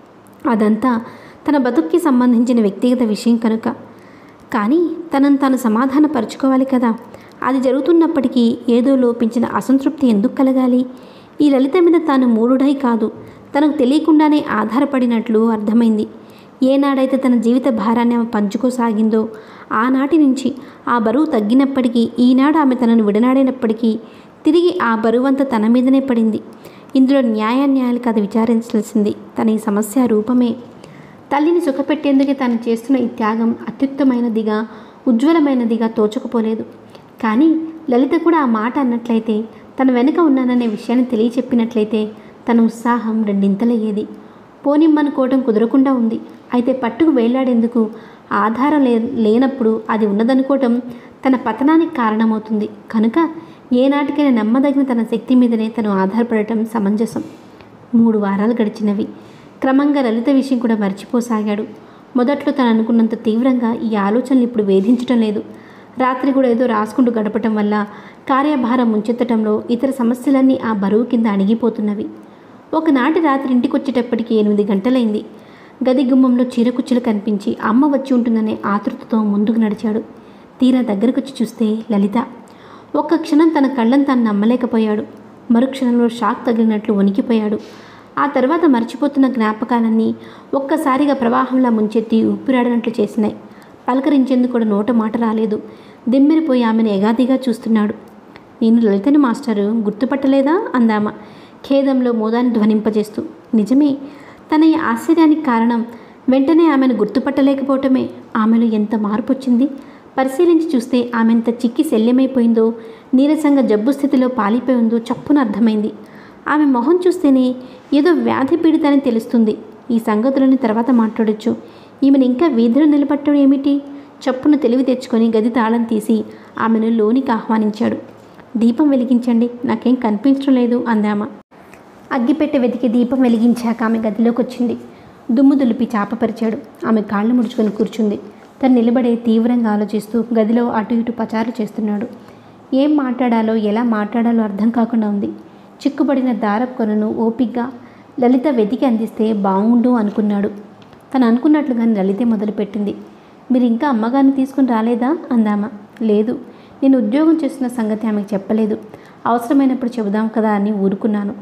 అదంతా తన బతుక్కి సంబంధించిన వ్యక్తిగత విషయం కనుక కానీ తనను తాను సమాధానపరుచుకోవాలి కదా అది జరుగుతున్నప్పటికీ ఏదో లోపించిన అసంతృప్తి ఎందుకు కలగాలి ఈ లలిత మీద తాను మూడుడై కాదు తనకు తెలియకుండానే ఆధారపడినట్లు అర్థమైంది ఏనాడైతే తన జీవిత భారాన్ని ఆమె పంచుకోసాగిందో ఆనాటి నుంచి ఆ బరువు తగ్గినప్పటికీ ఈనాడు ఆమె తనను విడనాడినప్పటికీ తిరిగి ఆ బరువంతా తన మీదనే పడింది ఇందులో న్యాయాన్యాయాలు కథ విచారించాల్సింది తన ఈ సమస్య రూపమే తల్లిని సుఖపెట్టేందుకే తాను చేస్తున్న ఈ త్యాగం అత్యుత్తమైనదిగా ఉజ్వలమైనదిగా తోచకపోలేదు కానీ లలిత కూడా ఆ మాట అన్నట్లయితే తన వెనుక ఉన్నాననే విషయాన్ని తెలియచెప్పినట్లయితే తన ఉత్సాహం రెండింతలయ్యేది పోనిమ్మనుకోవటం కుదరకుండా ఉంది అయితే పట్టుకు వేలాడేందుకు ఆధారం లే లేనప్పుడు అది ఉన్నదనుకోవటం తన పతనానికి కారణమవుతుంది కనుక ఏనాటికైనా నమ్మదగిన తన శక్తి మీదనే తను ఆధారపడటం సమంజసం మూడు వారాలు గడిచినవి క్రమంగా లలిత విషయం కూడా మర్చిపోసాగాడు మొదట్లో తను అనుకున్నంత తీవ్రంగా ఈ ఆలోచనలు ఇప్పుడు వేధించటం లేదు రాత్రి కూడా ఏదో రాసుకుంటూ గడపటం వల్ల కార్యభారం ముంచెత్తటంలో ఇతర సమస్యలన్నీ ఆ బరువు కింద అణిగిపోతున్నవి ఒకనాటి రాత్రి ఇంటికి వచ్చేటప్పటికి ఎనిమిది గంటలైంది గది గుమ్మంలో చీరకుచ్చులు కనిపించి అమ్మ వచ్చి ఉంటుందనే ఆతృతతో ముందుకు నడిచాడు తీరా దగ్గరకొచ్చి చూస్తే లలిత ఒక్క క్షణం తన కళ్ళను తాను నమ్మలేకపోయాడు మరుక్షణంలో షాక్ తగిలినట్లు వణికిపోయాడు ఆ తర్వాత మర్చిపోతున్న జ్ఞాపకాలన్నీ ఒక్కసారిగా ప్రవాహంలా ముంచెత్తి ఊపిరాడనట్లు చేసినాయి పలకరించేందుకు కూడా నోట మాట రాలేదు దిమ్మెరిపోయి ఆమెను ఎగాదిగా చూస్తున్నాడు నేను లలితని మాస్టరు గుర్తుపట్టలేదా అందామ ఖేదంలో మోదాన్ని ధ్వనింపజేస్తూ నిజమే తన ఈ ఆశ్చర్యానికి కారణం వెంటనే ఆమెను గుర్తుపట్టలేకపోవటమే ఆమెలో ఎంత మార్పు వచ్చింది పరిశీలించి చూస్తే ఆమె ఎంత చిక్కి శల్యమైపోయిందో నీరసంగా జబ్బు స్థితిలో పాలిపోయి ఉందో చప్పున అర్థమైంది ఆమె మొహం చూస్తేనే ఏదో వ్యాధి పీడితని తెలుస్తుంది ఈ సంగతులని తర్వాత మాట్లాడొచ్చు ఈమెను ఇంకా వీధిలో నిలబట్టడం ఏమిటి చప్పున తెలివి తెచ్చుకొని గది తాళం తీసి ఆమెను లోనికి ఆహ్వానించాడు దీపం వెలిగించండి నాకేం కనిపించడం లేదు అందామ అగ్గిపెట్టె వెతికి దీపం వెలిగించాక ఆమె గదిలోకి వచ్చింది దుమ్ము దులిపి చాపపరిచాడు ఆమె కాళ్ళు ముడుచుకొని కూర్చుంది తను నిలబడే తీవ్రంగా ఆలోచిస్తూ గదిలో అటు ఇటు పచారు చేస్తున్నాడు ఏం మాట్లాడాలో ఎలా మాట్లాడాలో అర్థం కాకుండా ఉంది చిక్కుబడిన దారపు కొనను ఓపిగ్గా లలిత వెతికి అందిస్తే బాగుండు అనుకున్నాడు తను అనుకున్నట్లుగానే లలితే మొదలుపెట్టింది మీరు ఇంకా అమ్మగారిని తీసుకుని రాలేదా అందామా లేదు నేను ఉద్యోగం చేస్తున్న సంగతి ఆమెకు చెప్పలేదు అవసరమైనప్పుడు చెబుదాం కదా అని ఊరుకున్నాను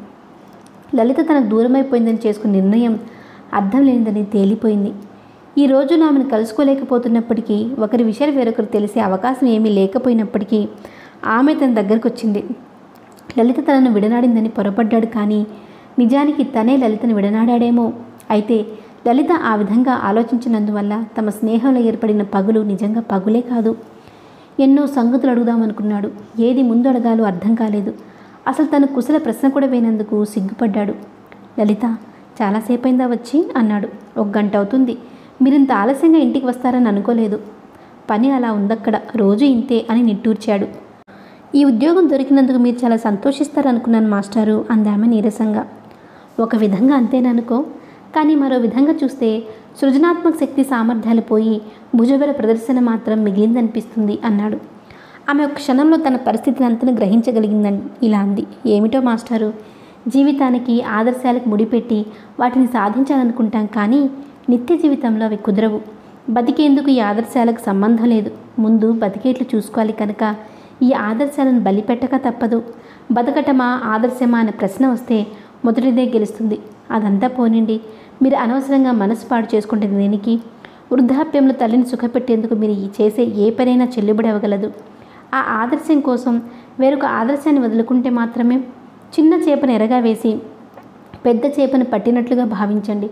లలిత తనకు దూరమైపోయిందని చేసుకున్న నిర్ణయం అర్థం లేనిదని తేలిపోయింది ఈ రోజున ఆమెను కలుసుకోలేకపోతున్నప్పటికీ ఒకరి విషయాలు వేరొకరు తెలిసే అవకాశం ఏమీ లేకపోయినప్పటికీ ఆమె తన దగ్గరకు వచ్చింది లలిత తనను విడనాడిందని పొరపడ్డాడు కానీ నిజానికి తనే లలితను విడనాడాడేమో అయితే లలిత ఆ విధంగా ఆలోచించినందువల్ల తమ స్నేహంలో ఏర్పడిన పగులు నిజంగా పగులే కాదు ఎన్నో సంగతులు అడుగుదామనుకున్నాడు ఏది ముందు అడగాలో అర్థం కాలేదు అసలు తను కుశల ప్రశ్న కూడా వేనందుకు సిగ్గుపడ్డాడు లలిత చాలాసేపైందా వచ్చి అన్నాడు ఒక గంట అవుతుంది మీరింత ఆలస్యంగా ఇంటికి వస్తారని అనుకోలేదు పని అలా ఉందక్కడ రోజు ఇంతే అని నిట్టూర్చాడు ఈ ఉద్యోగం దొరికినందుకు మీరు చాలా సంతోషిస్తారనుకున్నాను మాస్టారు అందామె నీరసంగా ఒక విధంగా అంతేననుకో కానీ మరో విధంగా చూస్తే సృజనాత్మక శక్తి సామర్థ్యాలు పోయి భుజబల ప్రదర్శన మాత్రం మిగిలిందనిపిస్తుంది అన్నాడు ఆమె ఒక క్షణంలో తన పరిస్థితిని అంతను గ్రహించగలిగిందని ఇలా అంది ఏమిటో మాస్టారు జీవితానికి ఆదర్శాలకు ముడిపెట్టి వాటిని సాధించాలనుకుంటాం కానీ నిత్య జీవితంలో అవి కుదరవు బతికేందుకు ఈ ఆదర్శాలకు సంబంధం లేదు ముందు బతికేట్లు చూసుకోవాలి కనుక ఈ ఆదర్శాలను బలిపెట్టక తప్పదు బతకటమా ఆదర్శమా అనే ప్రశ్న వస్తే మొదటిదే గెలుస్తుంది అదంతా పోనిండి మీరు అనవసరంగా మనసు పాడు చేసుకుంటే దేనికి వృద్ధాప్యంలో తల్లిని సుఖపెట్టేందుకు మీరు ఈ చేసే ఏ పనైనా చెల్లుబడి అవ్వగలదు ఆ ఆదర్శం కోసం వేరొక ఆదర్శాన్ని వదులుకుంటే మాత్రమే చిన్న చేపను ఎరగా వేసి పెద్ద చేపను పట్టినట్లుగా భావించండి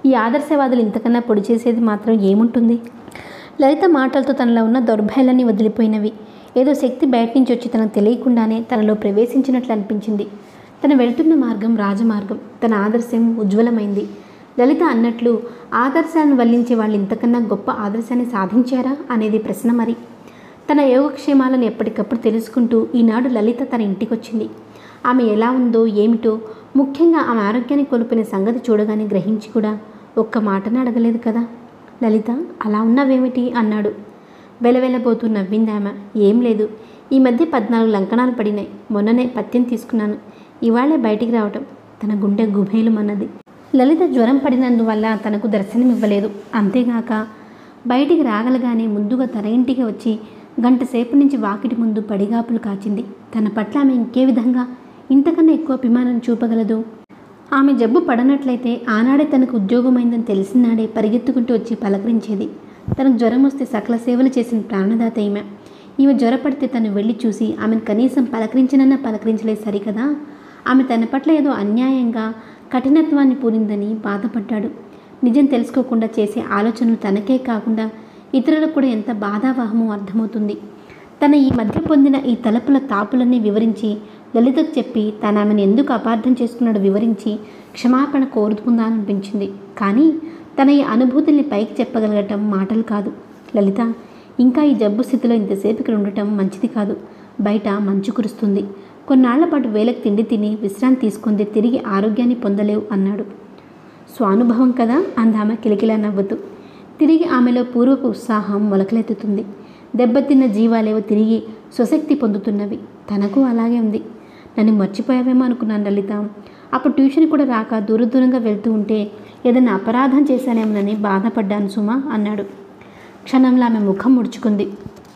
ఈ ఆదర్శవాదులు ఇంతకన్నా పొడి చేసేది మాత్రం ఏముంటుంది లలిత మాటలతో తనలో ఉన్న దౌర్భాయాలన్నీ వదిలిపోయినవి ఏదో శక్తి బయట నుంచి వచ్చి తనకు తెలియకుండానే తనలో ప్రవేశించినట్లు అనిపించింది తను వెళ్తున్న మార్గం రాజమార్గం తన ఆదర్శం ఉజ్వలమైంది లలిత అన్నట్లు ఆదర్శాలను వల్లించే వాళ్ళు ఇంతకన్నా గొప్ప ఆదర్శాన్ని సాధించారా అనేది ప్రశ్న మరి తన యోగక్షేమాలను ఎప్పటికప్పుడు తెలుసుకుంటూ ఈనాడు లలిత తన ఇంటికొచ్చింది ఆమె ఎలా ఉందో ఏమిటో ముఖ్యంగా ఆమె ఆరోగ్యాన్ని కోల్పోయిన సంగతి చూడగానే గ్రహించి కూడా ఒక్క మాటను అడగలేదు కదా లలిత అలా ఉన్నావేమిటి అన్నాడు వెలవెలబోతూ నవ్వింది ఆమె ఏం లేదు ఈ మధ్య పద్నాలుగు లంకణాలు పడినాయి మొన్ననే పత్యం తీసుకున్నాను ఇవాళే బయటికి రావటం తన గుండె గుభేలుమన్నది లలిత జ్వరం పడినందువల్ల తనకు దర్శనం ఇవ్వలేదు అంతేగాక బయటికి రాగలగానే ముందుగా తన ఇంటికి వచ్చి గంట సేపు నుంచి వాకిటి ముందు పడిగాపులు కాచింది తన పట్ల ఆమె ఇంకే విధంగా ఇంతకన్నా ఎక్కువ అభిమానం చూపగలదు ఆమె జబ్బు పడనట్లయితే ఆనాడే తనకు ఉద్యోగమైందని తెలిసినాడే పరిగెత్తుకుంటూ వచ్చి పలకరించేది తనకు జ్వరం వస్తే సకల సేవలు చేసిన ప్రాణదాత ఈమె ఈమె జ్వరపడితే తను వెళ్ళి చూసి ఆమెను కనీసం పలకరించినన్నా పలకరించలేదు సరికదా ఆమె తన పట్ల ఏదో అన్యాయంగా కఠినత్వాన్ని పూరిందని బాధపడ్డాడు నిజం తెలుసుకోకుండా చేసే ఆలోచనలు తనకే కాకుండా ఇతరులకు కూడా ఎంత బాధావాహమో అర్థమవుతుంది తన ఈ మధ్య పొందిన ఈ తలపుల తాపులన్నీ వివరించి లలితకు చెప్పి తన ఆమెను ఎందుకు అపార్థం చేసుకున్నాడో వివరించి క్షమాపణ కోరుకుందాననిపించింది కానీ తన ఈ అనుభూతుల్ని పైకి చెప్పగలగటం మాటలు కాదు లలిత ఇంకా ఈ జబ్బు స్థితిలో ఇంతసేపు ఇక్కడ ఉండటం మంచిది కాదు బయట మంచు కురుస్తుంది కొన్నాళ్ల పాటు వేలకు తిండి తిని విశ్రాంతి తీసుకుంది తిరిగి ఆరోగ్యాన్ని పొందలేవు అన్నాడు స్వానుభవం కదా అందామె కిలకిలా నవ్వుతూ తిరిగి ఆమెలో పూర్వపు ఉత్సాహం మొలకలెత్తుతుంది దెబ్బతిన్న జీవాలేవో తిరిగి స్వశక్తి పొందుతున్నవి తనకు అలాగే ఉంది నన్ను మర్చిపోయావేమో అనుకున్నాను లలిత అప్పుడు ట్యూషన్ కూడా రాక దూర దూరంగా వెళ్తూ ఉంటే ఏదైనా అపరాధం చేశానేమోనని బాధపడ్డాను సుమా అన్నాడు క్షణంలో ఆమె ముఖం ముడుచుకుంది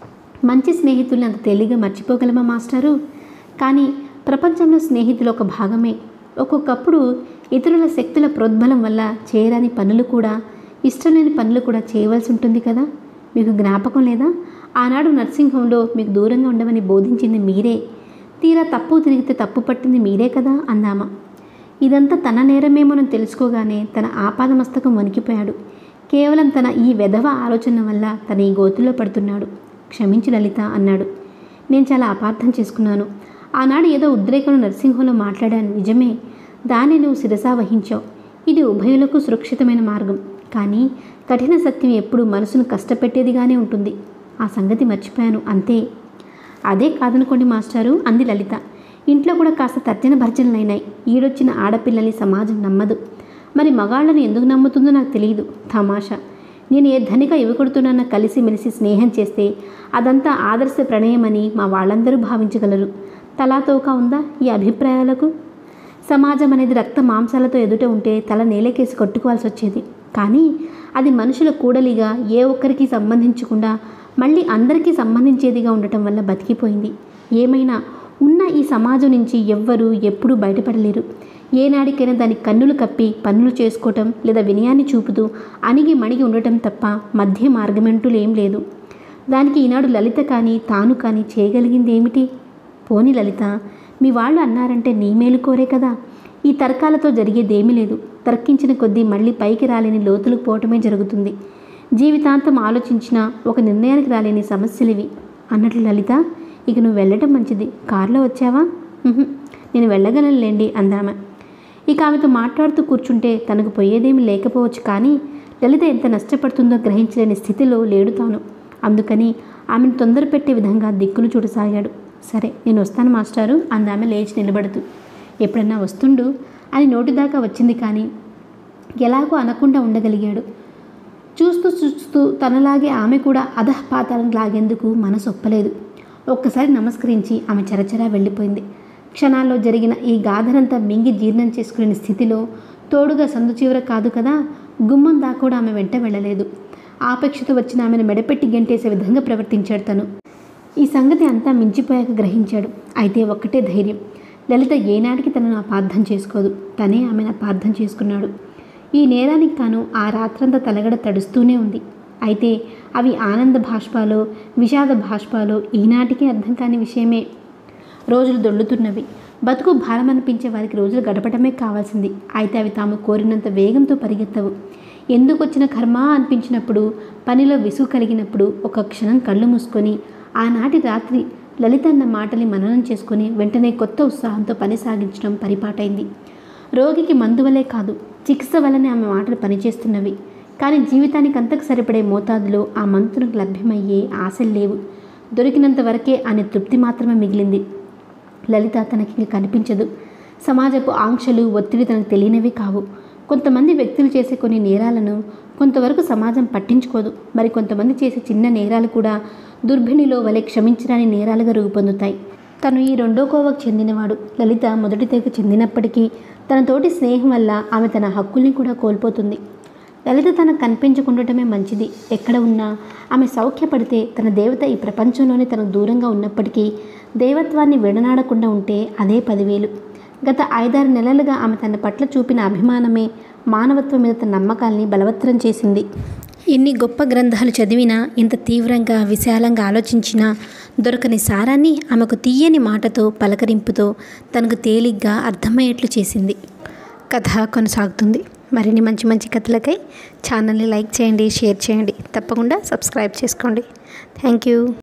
మంచి స్నేహితుల్ని అంత తేలిగా మర్చిపోగలమా మాస్టారు కానీ ప్రపంచంలో స్నేహితులు ఒక భాగమే ఒక్కొక్కప్పుడు ఇతరుల శక్తుల ప్రోద్బలం వల్ల చేయరాని పనులు కూడా ఇష్టం లేని పనులు కూడా చేయవలసి ఉంటుంది కదా మీకు జ్ఞాపకం లేదా ఆనాడు నర్సింగ్ హోంలో మీకు దూరంగా ఉండమని బోధించింది మీరే తీరా తప్పు తిరిగితే తప్పు పట్టింది మీరే కదా అందామా ఇదంతా తన నేరమేమోనని తెలుసుకోగానే తన ఆపాదమస్తకం వణికిపోయాడు కేవలం తన ఈ వెధవ ఆలోచన వల్ల తన ఈ గోతుల్లో పడుతున్నాడు క్షమించు లలిత అన్నాడు నేను చాలా అపార్థం చేసుకున్నాను ఆనాడు ఏదో ఉద్రేకంలో నర్సింగ్ హోంలో మాట్లాడాను నిజమే దాన్ని నువ్వు శిరసా వహించావు ఇది ఉభయులకు సురక్షితమైన మార్గం కానీ కఠిన సత్యం ఎప్పుడు మనసును కష్టపెట్టేదిగానే ఉంటుంది ఆ సంగతి మర్చిపోయాను అంతే అదే కాదనుకోండి మాస్టారు అంది లలిత ఇంట్లో కూడా కాస్త తర్జన భర్జనలైనాయి ఈడొచ్చిన ఆడపిల్లల్ని సమాజం నమ్మదు మరి మగాళ్ళని ఎందుకు నమ్ముతుందో నాకు తెలియదు తమాషా నేను ఏ ధనిక యువకుడుతోనన్నా కలిసి మెలిసి స్నేహం చేస్తే అదంతా ఆదర్శ ప్రణయమని మా వాళ్ళందరూ భావించగలరు తలాతోక ఉందా ఈ అభిప్రాయాలకు సమాజం అనేది రక్త మాంసాలతో ఎదుట ఉంటే తల నేలకేసి కొట్టుకోవాల్సి వచ్చేది కానీ అది మనుషుల కూడలిగా ఏ ఒక్కరికి సంబంధించకుండా మళ్ళీ అందరికీ సంబంధించేదిగా ఉండటం వల్ల బతికిపోయింది ఏమైనా ఉన్న ఈ సమాజం నుంచి ఎవ్వరూ ఎప్పుడూ బయటపడలేరు ఏనాడికైనా దాని కన్నులు కప్పి పనులు చేసుకోవటం లేదా వినయాన్ని చూపుతూ అణిగి మణిగి ఉండటం తప్ప మధ్య మార్గమంటూ ఏం లేదు దానికి ఈనాడు లలిత కానీ తాను కానీ చేయగలిగింది ఏమిటి పోని లలిత మీ వాళ్ళు అన్నారంటే నీ మేలు కోరే కదా ఈ తర్కాలతో జరిగేదేమీ లేదు తర్కించిన కొద్దీ మళ్ళీ పైకి రాలేని లోతులకు పోవటమే జరుగుతుంది జీవితాంతం ఆలోచించిన ఒక నిర్ణయానికి రాలేని సమస్యలివి అన్నట్లు లలిత ఇక నువ్వు వెళ్ళటం మంచిది కారులో వచ్చావా "ఉహుం, నేను వెళ్ళగలనులేండి అందామె ఇక ఆమెతో మాట్లాడుతూ కూర్చుంటే తనకు పోయేదేమీ లేకపోవచ్చు కానీ లలిత ఎంత నష్టపడుతుందో గ్రహించలేని స్థితిలో లేడు తాను అందుకని ఆమెను తొందర పెట్టే విధంగా దిక్కులు చూడసాగాడు సరే నేను వస్తాను మాస్టారు అందామె లేచి నిలబడుతూ ఎప్పుడన్నా వస్తుండు అని నోటిదాకా వచ్చింది కానీ ఎలాగో అనకుండా ఉండగలిగాడు చూస్తూ చూస్తూ తనలాగే ఆమె కూడా అధఃపాతాలను లాగేందుకు మనసు ఒప్పలేదు ఒక్కసారి నమస్కరించి ఆమె చరచరా వెళ్ళిపోయింది క్షణాల్లో జరిగిన ఈ గాథనంతా మింగి జీర్ణం చేసుకునే స్థితిలో తోడుగా సందు చివర కాదు కదా గుమ్మం దాకా కూడా ఆమె వెంట వెళ్ళలేదు ఆపేక్షతో వచ్చిన ఆమెను మెడపెట్టి గెంటేసే విధంగా ప్రవర్తించాడు తను ఈ సంగతి అంతా మించిపోయాక గ్రహించాడు అయితే ఒక్కటే ధైర్యం లలిత ఏనాటికి తనను అపార్థం చేసుకోదు తనే ఆమెను అపార్థం చేసుకున్నాడు ఈ నేరానికి తాను ఆ రాత్రంతా తలగడ తడుస్తూనే ఉంది అయితే అవి ఆనంద భాష్పాలో విషాద భాష్పాలో ఈనాటికి అర్థం కాని విషయమే రోజులు దొల్లుతున్నవి బతుకు భారం అనిపించే వారికి రోజులు గడపడమే కావాల్సింది అయితే అవి తాము కోరినంత వేగంతో పరిగెత్తవు ఎందుకు వచ్చిన కర్మ అనిపించినప్పుడు పనిలో విసుగు కలిగినప్పుడు ఒక క్షణం కళ్ళు మూసుకొని ఆనాటి రాత్రి లలిత అన్న మాటని మననం చేసుకొని వెంటనే కొత్త ఉత్సాహంతో పని సాగించడం పరిపాటైంది రోగికి మందు వల్లే కాదు చికిత్స వల్లనే ఆమె మాటలు పనిచేస్తున్నవి కానీ జీవితానికి అంతకు సరిపడే మోతాదులో ఆ మంతునికి లభ్యమయ్యే ఆశలు లేవు దొరికినంత వరకే అనే తృప్తి మాత్రమే మిగిలింది లలిత తనకి ఇంక కనిపించదు సమాజపు ఆంక్షలు ఒత్తిడి తనకు తెలియనివి కావు కొంతమంది వ్యక్తులు చేసే కొన్ని నేరాలను కొంతవరకు సమాజం పట్టించుకోదు మరి కొంతమంది చేసే చిన్న నేరాలు కూడా దుర్భిణిలో వలె క్షమించరాని నేరాలుగా రూపొందుతాయి తను ఈ రెండో కోవకు చెందినవాడు లలిత మొదటి తెగకు చెందినప్పటికీ తన తోటి స్నేహం వల్ల ఆమె తన హక్కుల్ని కూడా కోల్పోతుంది లలిత తనకు కనిపించకుండటమే మంచిది ఎక్కడ ఉన్నా ఆమె సౌఖ్యపడితే తన దేవత ఈ ప్రపంచంలోనే తనకు దూరంగా ఉన్నప్పటికీ దేవత్వాన్ని విడనాడకుండా ఉంటే అదే పదివేలు గత ఐదారు నెలలుగా ఆమె తన పట్ల చూపిన అభిమానమే మానవత్వం మీద తన నమ్మకాల్ని బలవత్తరం చేసింది ఎన్ని గొప్ప గ్రంథాలు చదివినా ఇంత తీవ్రంగా విశాలంగా ఆలోచించినా దొరకని సారాన్ని ఆమెకు తీయని మాటతో పలకరింపుతో తనకు తేలిగ్గా అర్థమయ్యేట్లు చేసింది కథ కొనసాగుతుంది మరిన్ని మంచి మంచి కథలకై ఛానల్ని లైక్ చేయండి షేర్ చేయండి తప్పకుండా సబ్స్క్రైబ్ చేసుకోండి థ్యాంక్ యూ